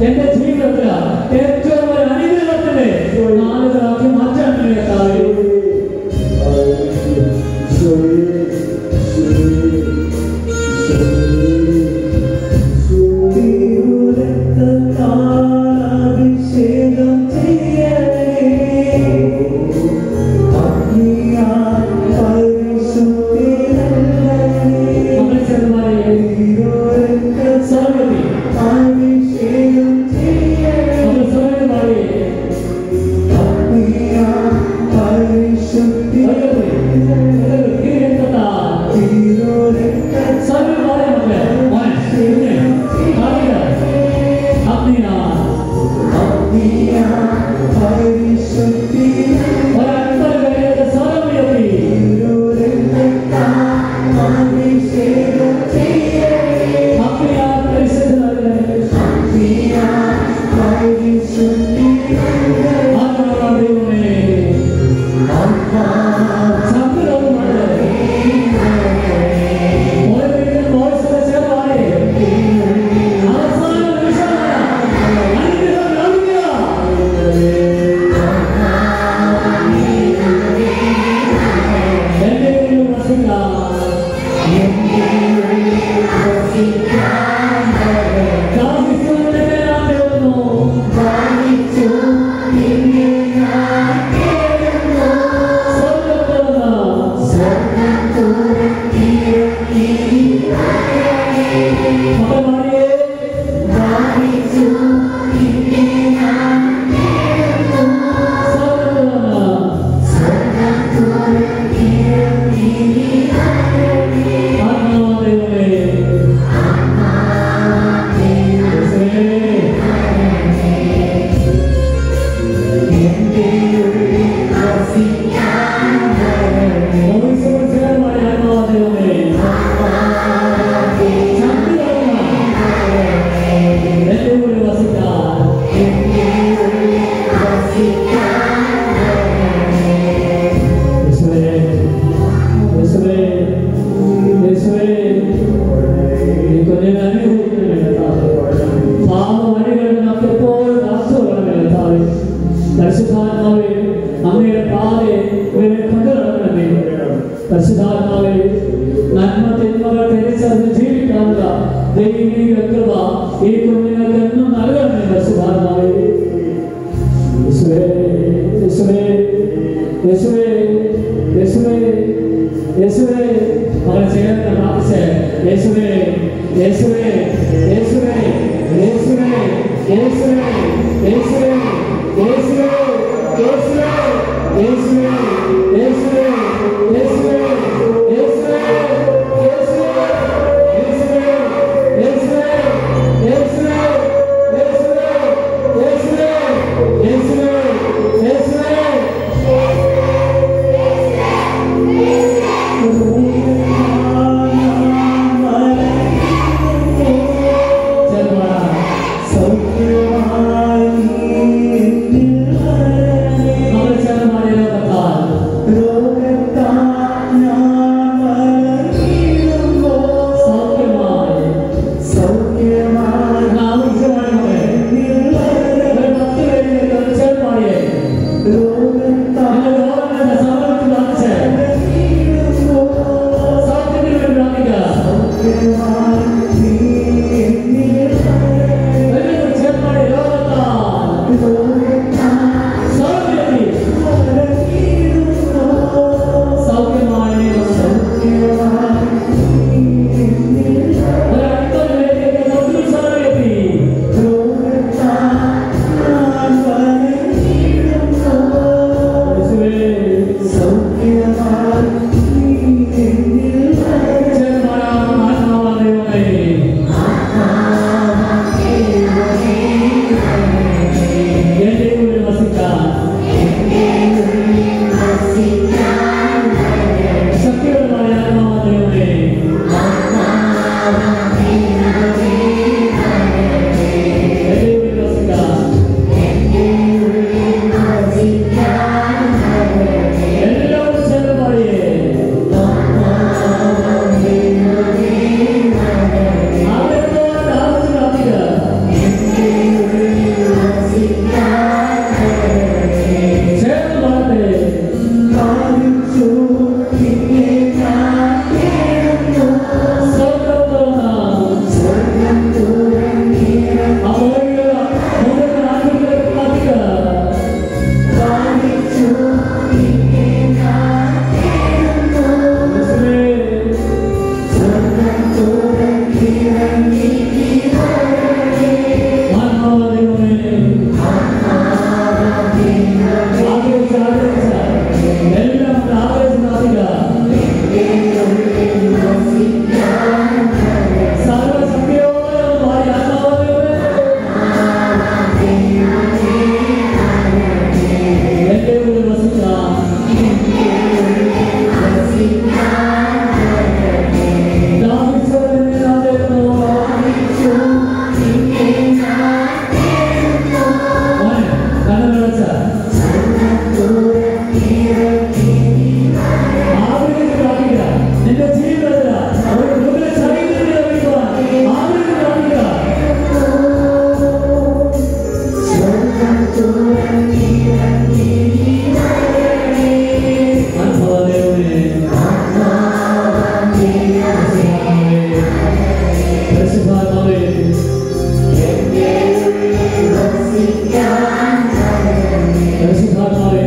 Speaker 1: എന്റെ ജീവിതത്തിൽ ഏറ്റവും ഒരു അനുഗ്രഹത്തിന്റെ നാളുകളാക്കി മാറ്റാൻ വേണ്ടി കർത്താവേ
Speaker 2: അഭിഷേകം ചെയ്യണേ
Speaker 1: നമ്മൾ ചെറുമാരെ സ്വർഗത്തിൽ നമ്മൾ സ്വർഗമാരെ പരിശുദ്ധാത്മാവേ അങ്ങയുടെ പാതെ ഇവരെ കൊണ്ടു നടക്കണമേ പരിശുദ്ധാത്മാവേ നന്മ തിന്മകൾ തിരിച്ചറിഞ്ഞ് ജീവിക്കാനുള്ള ദൈവിക കൃപ ഈ കുഞ്ഞുങ്ങൾക്ക് എന്നും നൽകണമേ പരിശുദ്ധാത്മാവേ യേശുവേ യേശുവേ യേശുവേ യേശുവേ യേശുവേ അവരെ ചേർന്ന് പ്രാർത്ഥിച്ച് യേശുവേ യേശുവേ യേശുവേ യേശുവേ യേശുവേ യേശുവേ യേശുവേ യേശുവേ യേശുവേ യേശുവേ യേശുവേ യേശുവേ യേശുവേ യേശുവേ യേശുവേ യേശുവേ യേശുവേ യേശുവേ യേശുവേ ചെറുപ്പ
Speaker 2: സൗഖ്യമായി
Speaker 1: പരിശുദ്ധാത്മാവേ പരിശുദ്ധാത്മാവേ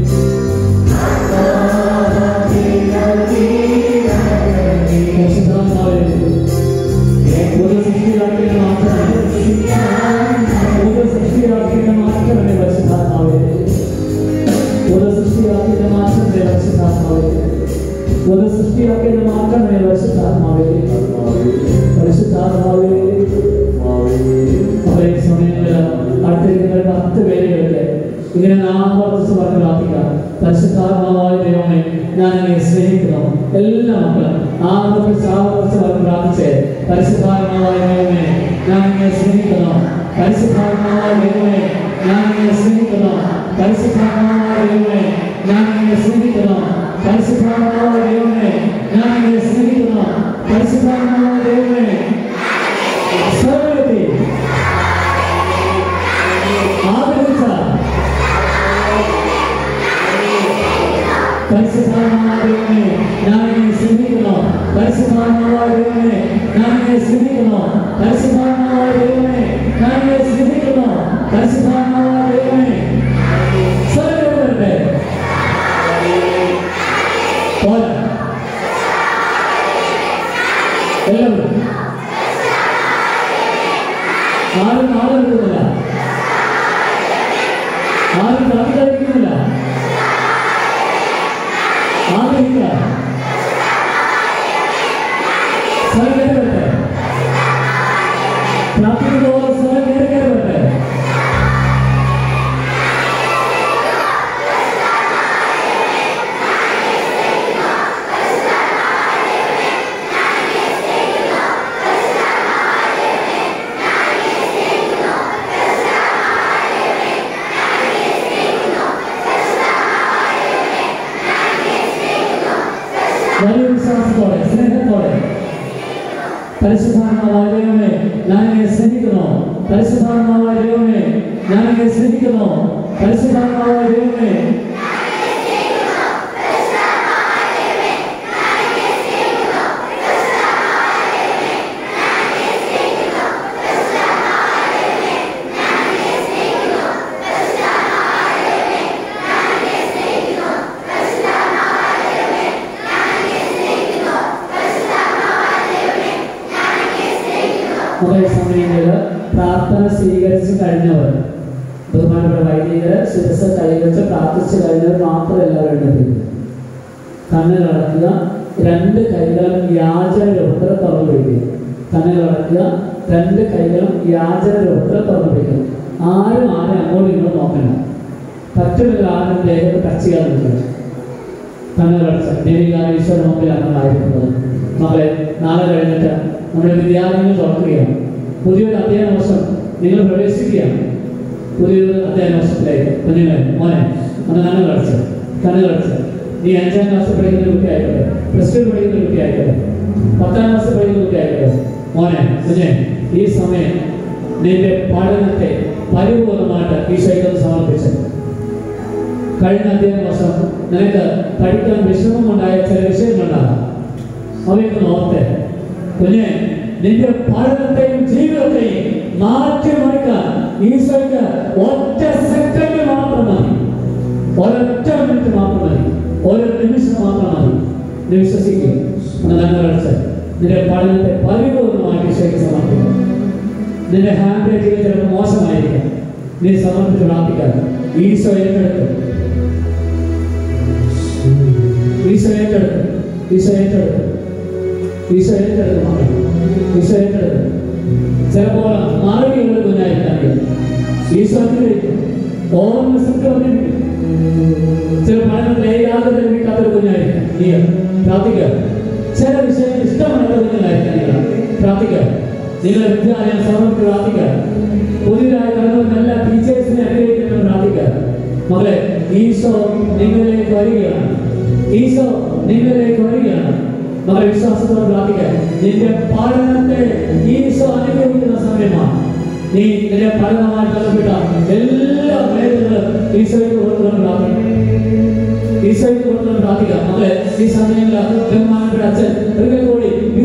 Speaker 1: പരിശുദ്ധാത്മാവേ ഒരു സൃഷ്ടിയാക്കിയ മാത്രമേ ഒരു സൃഷ്ടിയാക്കിയ മാത്രമേ പരിശുദ്ധാത്മാവേ ഒരു സൃഷ്ടിയാക്കിയ മാത്രമേ പരിശുദ്ധാത്മാവേ ഒരു സൃഷ്ടിയാക്കിയ മാത്രമേ പരിശുദ്ധാത്മാവേ പരിശുദ്ധാത്മാവേ അവരെ സമയങ്ങളിൽ അടുത്തിരിക്കുന്ന ഒരു പത്ത് പേരുകൾക്ക് ഇങ്ങനെ നാമവർദ്ധിച്ച് പറഞ്ഞ് പ്രാർത്ഥിക്കാം പരിശുദ്ധാത്മാവായ ദൈവമേ ഞാൻ എന്നെ സ്നേഹിക്കുന്നു എല്ലാ മക്കളും ആവർത്തിച്ച് ആവർത്തിച്ച് പറഞ്ഞ് പ്രാർത്ഥിച്ച് പരിശുദ്ധാത്മാവായ ദൈവമേ ഞാൻ എന്നെ സ്നേഹിക്കുന്നു പരിശുദ്ധാത്മാവായ ദൈവമേ ഞാൻ എന്നെ സ്നേഹിക്കുന്നു പരിശുദ്ധാത്മാവായ ദൈവമേ ഞാൻ എന്നെ സ്നേഹിക്കുന്നു പരിശുദ്ധാത്മാവായ ദൈവമേ ഞാൻ എന്നെ സ്നേഹിക്കുന്നു പരിശുദ്ധാത്മാവായ ദൈവമേ സർവ്വത്തിൽ ആദരിച്ച പരിശുദ്ധാത്മാവിനെ ഞാൻ എന്നെ സ്നേഹിക്കുന്നു പരിശുദ്ധാത്മാവിനെ ഞാൻ എന്നെ സ്നേഹിക്കുന്നു പരിശുദ്ധാത്മാവിനെ ഞാൻ എന്നെ സ്നേഹിക്കുന്നു പരിശുദ്ധാത്മാവിനെ സർവ്വത്തെ പോലെ എല്ലാവരും ആരും നാളെ എടുക്കുന്നില്ല ആരും പ്രാർത്ഥിക്കുന്നില്ല ആഗ്രഹിക്കുക സ്വയം കയറട്ടെ പ്രാർത്ഥിക്കുമ്പോൾ സ്വയം കയറി കയറട്ടെ വലിയ വിശ്വാസത്തോടെ സ്നേഹത്തോടെ പരിശുദ്ധാത്മാവായ ദൈവമേ ഞാൻ എന്നെ സ്നേഹിക്കുന്നു പരിശുദ്ധാത്മാവായ ദൈവമേ ഞാൻ എന്നെ സ്നേഹിക്കുന്നു പരിശുദ്ധാത്മാവായ ദൈവമേ കുറേ സമയങ്ങളിൽ പ്രാർത്ഥന സ്വീകരിച്ച് കഴിഞ്ഞവർ ബഹുമാനപ്പെട്ട വൈദികര് ശിരസ് കൈവച്ച് പ്രാർത്ഥിച്ചു കഴിഞ്ഞവർ മാത്രം എല്ലാവരും എഴുന്നേൽക്കുക കണ്ണിലടക്കുക രണ്ട് കൈകളും യാചന രൂപത്തിൽ തുറന്നു പിടിക്കുക കണ്ണിലടക്കുക രണ്ട് കൈകളും യാചന രൂപത്തിൽ തുറന്നു പിടിക്കുക ആരും ആരും അങ്ങോട്ടും ഇങ്ങോട്ടും നോക്കണ്ട പറ്റുമെങ്കിൽ ആരും ദേഹത്ത് ടച്ച് ചെയ്യാൻ നിൽക്കുക കണ്ണുകളടച്ച് ദൈവികാല ഈശ്വര മുമ്പിലാണ് നമ്മളായിരിക്കുന്നത് മകളെ നാളെ കഴിഞ്ഞിട്ട് നമ്മുടെ വിദ്യാലയങ്ങൾ തുറക്കുകയാണ് പുതിയൊരു അധ്യയന വർഷം നിങ്ങൾ പ്രവേശിക്കുകയാണ് പുതിയൊരു അധ്യയന വർഷത്തിലേക്ക് കുഞ്ഞുങ്ങളെ മോനെ ഒന്ന് കണ്ണുകളടച്ച് കണ്ണുകളടച്ച് നീ അഞ്ചാം ക്ലാസ് പഠിക്കുന്ന കുട്ടി ആയിക്കോട്ടെ പ്ലസ് ടു പഠിക്കുന്ന കുട്ടി ആയിക്കോട്ടെ പത്താം ക്ലാസ് പഠിക്കുന്ന കുട്ടി ആയിക്കോട്ടെ മോനെ കുഞ്ഞെ ഈ സമയം നിന്റെ പഠനത്തെ പരിപൂർണമായിട്ട് ഈശോയ്ക്ക് സമർപ്പിച്ചു കഴിഞ്ഞ അധ്യയന വർഷം നിനക്ക് പഠിക്കാൻ വിഷമമുണ്ടായ ചില വിഷയങ്ങളുണ്ടാകാം അവയൊക്കെ ഓർത്തെ കുഞ്ഞെ നിന്റെ പഠനത്തെയും ജീവിതത്തെയും മാറ്റിമറിക്കാൻ ഈശോയ്ക്ക് ഒറ്റ സെക്കൻഡ് മാത്രം മതി ഒരൊറ്റ മിനിറ്റ് മാത്രം മതി ഒരു നിമിഷം മാത്രം മതി നീ വിശ്വസിക്കുക നല്ലവരച്ച് നിന്റെ പഠനത്തെ പരിപൂർണമായിട്ട് ഈശോയ്ക്ക് സമർപ്പിക്കുക നിന്റെ ഹാൻഡ് റൈറ്റിംഗ് ചിലപ്പോൾ മോശമായിരിക്കാം നീ സമർപ്പിച്ച് പ്രാർത്ഥിക്കാൻ ഈശോ ഏറ്റെടുക്കും ഈശോ ഏറ്റെടുക്കും ഈശോ ഏറ്റെടുക്കും ഈശോ ഏറ്റെടുക്കും മക്കളെ. ഈശോ ഏറ്റെടുക്കും ചിലപ്പോൾ മറുപടിയുള്ള കുഞ്ഞായിരിക്കാം ഈശോ അനുഗ്രഹിക്കും ഓർമ്മ ശക്തി വന്നിരിക്കും ചില പഠനത്തിൽ യാതൊരു ലഭിക്കാത്തൊരു കുഞ്ഞായിരിക്കും നീ പ്രാർത്ഥിക്കുക ചില വിഷയങ്ങൾ ഇഷ്ടമല്ലാത്ത കുഞ്ഞായിരിക്കാം നിങ്ങൾ പ്രാർത്ഥിക്കുക നിങ്ങളുടെ വിദ്യാലയം സമർപ്പിച്ച് പ്രാർത്ഥിക്കുക പുതിയതായി കടന്നു എല്ലാ ടീച്ചേഴ്സിനെ അനുഗ്രഹിക്കുന്ന പ്രാർത്ഥിക്കുക മകളെ ഈശോ നിങ്ങളിലേക്ക് വരികയാണ് ഈശോ നിങ്ങളിലേക്ക് വരികയാണ് മകളെ വിശ്വാസത്തോടെ പ്രാർത്ഥിക്കുക നിന്റെ പഠനത്തെ ഈശോ അനുഗ്രഹിക്കുന്ന സമയമാണ് നീ നിന്റെ പഠനവുമായി ബന്ധപ്പെട്ട എല്ലാ മേഖലകളും ഈശോയ്ക്ക് കൊടുക്കണം പ്രാർത്ഥിക്കുക ഈശോയ്ക്ക് കൊടുക്കണം പ്രാർത്ഥിക്കുക മകളെ ഈ സമയങ്ങളിൽ ബഹുമാനപ്പെട്ട അച്ഛൻ ഒരിക്കൽ കൂടി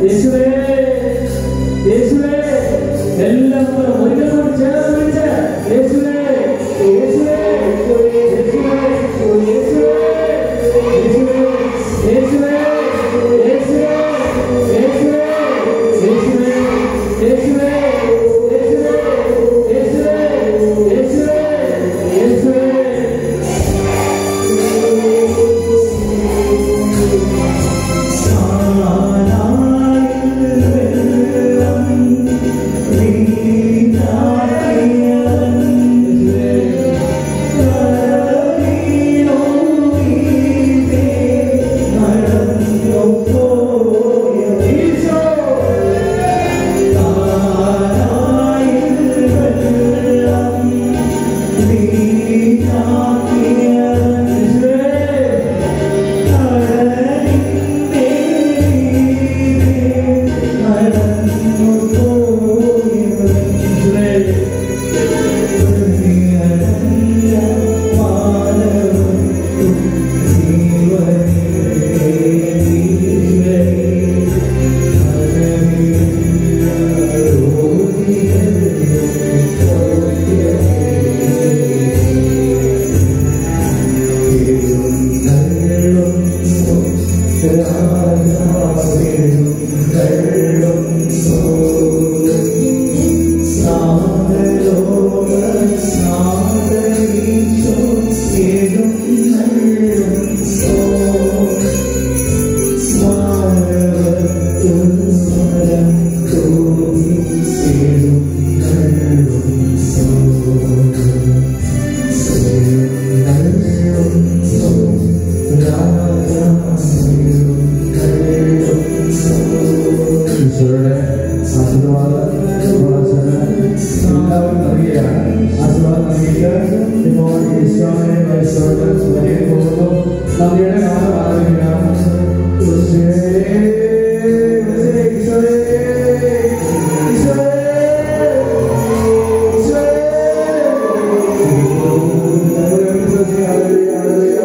Speaker 1: യേശുവേ യേശുവേ എല്ലാവരും ഒരിക്കലും ചേർന്ന് വിളിച്ച് യേശുവേ യേശുവേ യേശുവേ യേശുവേ യേശുവേ യേശുവേ യേശുവേ യേശുവേ യേശുവേ യേശുവേ യേശുവേ യേശുവേ യേശുവേ യേശുവേ
Speaker 3: ഈശോയുടെ ആശീർവാദം എല്ലാവരും നൽകിയാണ് ആശീർവാദം നൽകിയിട്ട് ഇപ്പോൾ ഈശോയെ ഈശോയുടെ സ്തുതിയെ പോകുന്നു നന്ദിയുടെ കാലം ആരംഭിക്കാം ഈശോയെ, ഈശോയെ, ഈശോയെ, ഈശോയെ, ഈശോയെ. ഹല്ലേലൂയ, ഹല്ലേലൂയ,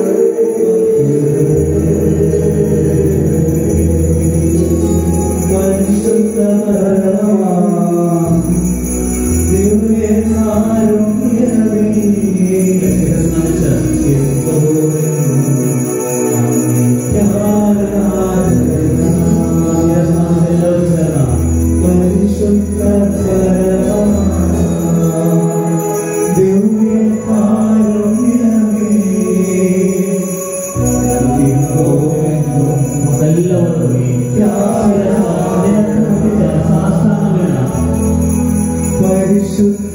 Speaker 2: പരിശുദ്ധ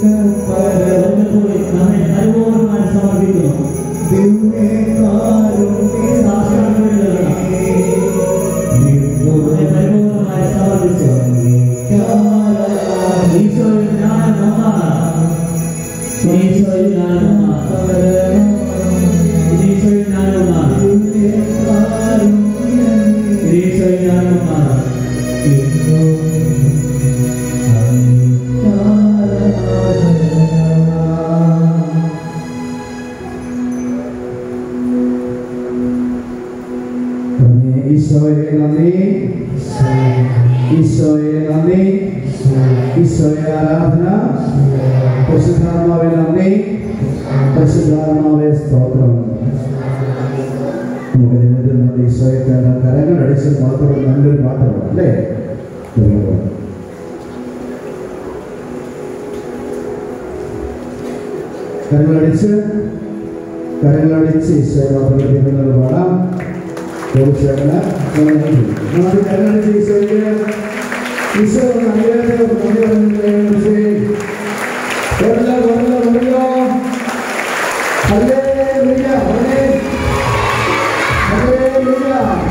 Speaker 3: ഈശോയെ നന്ദി ഈശോയെ നന്ദി ഈശോയെ ആരാധന പരിശുദ്ധാത്മാവെ നന്ദി പരിശുദ്ധാത്മാവെ സ്തോത്രം നമുക്ക് നിന്നിട്ട് നമ്മുടെ ഈശോയെ കരങ്ങളടിച്ച് മാത്രം നല്ലൊരു പാട്ടുണ്ട് അല്ലേ കരങ്ങളടിച്ച് കരങ്ങളടിച്ച് ഈശോയെ മാത്രം ലഭിക്കുന്നത് പാടാം തീർച്ചയായിട്ടും നമുക്ക് കരങ്ങളടിച്ച് ഈശോയ്ക്ക് ഈശോ നന്ദിയായിട്ട് നന്ദി പറഞ്ഞു വരല വരല വരലോ ഹല്ലേലൂയ ഹല്ലേലൂയ ഹല്ലേലൂയ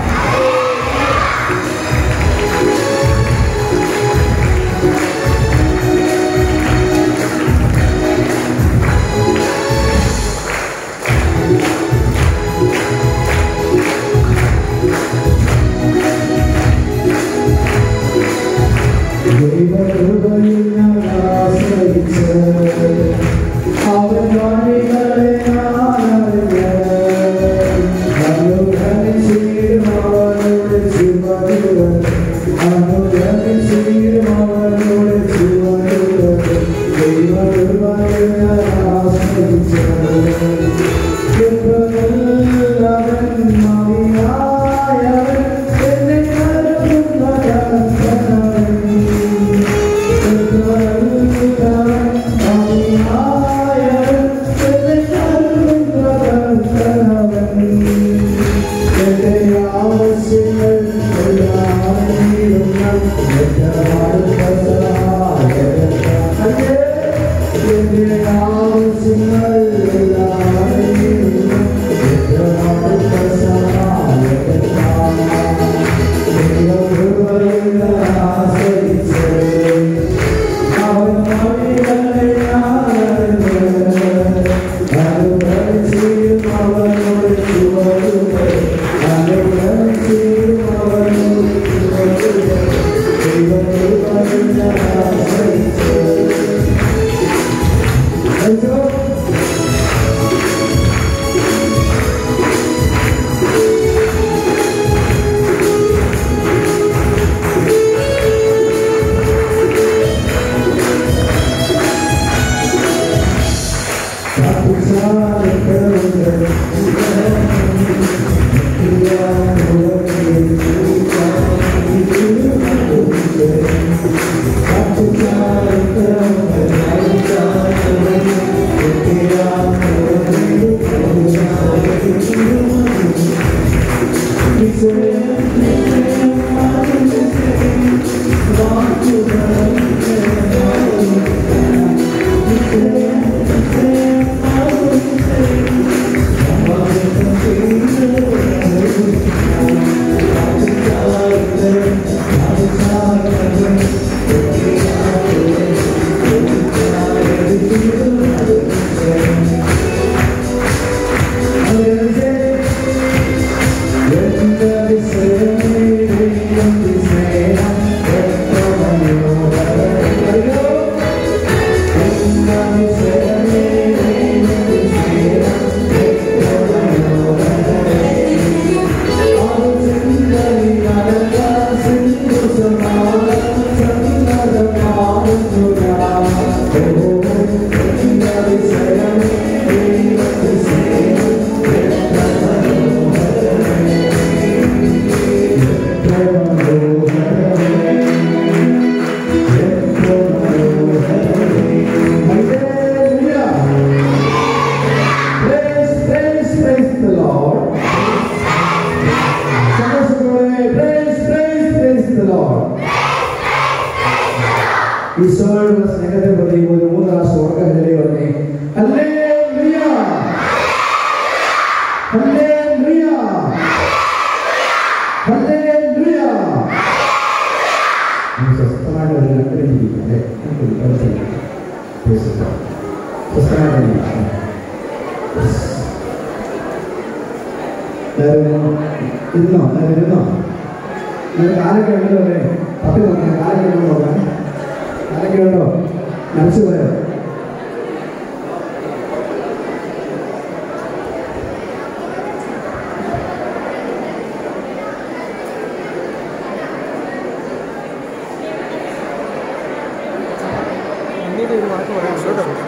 Speaker 3: ദൈവകൃപയിൽ ഞാൻ ആശ്രയിച്ച് അവൻ വഴികളെ ഞാനറിഞ്ഞ് അനുഗ്രഹിച്ചിരുവാനുടെ ശിവനുകൾ ഈശോയോടുള്ള സ്നേഹത്തെ പ്രതി ഒരു മൂന്ന് പ്രാവശ്യം ഉറക്കം ഹല്ലേ പറഞ്ഞേ ഹല്ലേലൂയ ഹല്ലേലൂയ ഹല്ലേലൂയ നീ സ്വസ്ഥമായിട്ട് ഒരു കണ്ടിരിക്കും അല്ലേ സ്വസ്ഥമായിട്ട് ഇരുന്നോ നേരെ ഇരുന്നോ നിങ്ങൾ കാലൊക്കെ ഉണ്ടല്ലോ അല്ലേ തപ്പി നോക്കാം കാലൊക്കെ ഉണ്ടോ നോക്കാം കാലൊക്കെ ഉണ്ടോ മനസ്സ് പോയോ
Speaker 4: ഒരു വാക്ക് പറയാം കേട്ടോ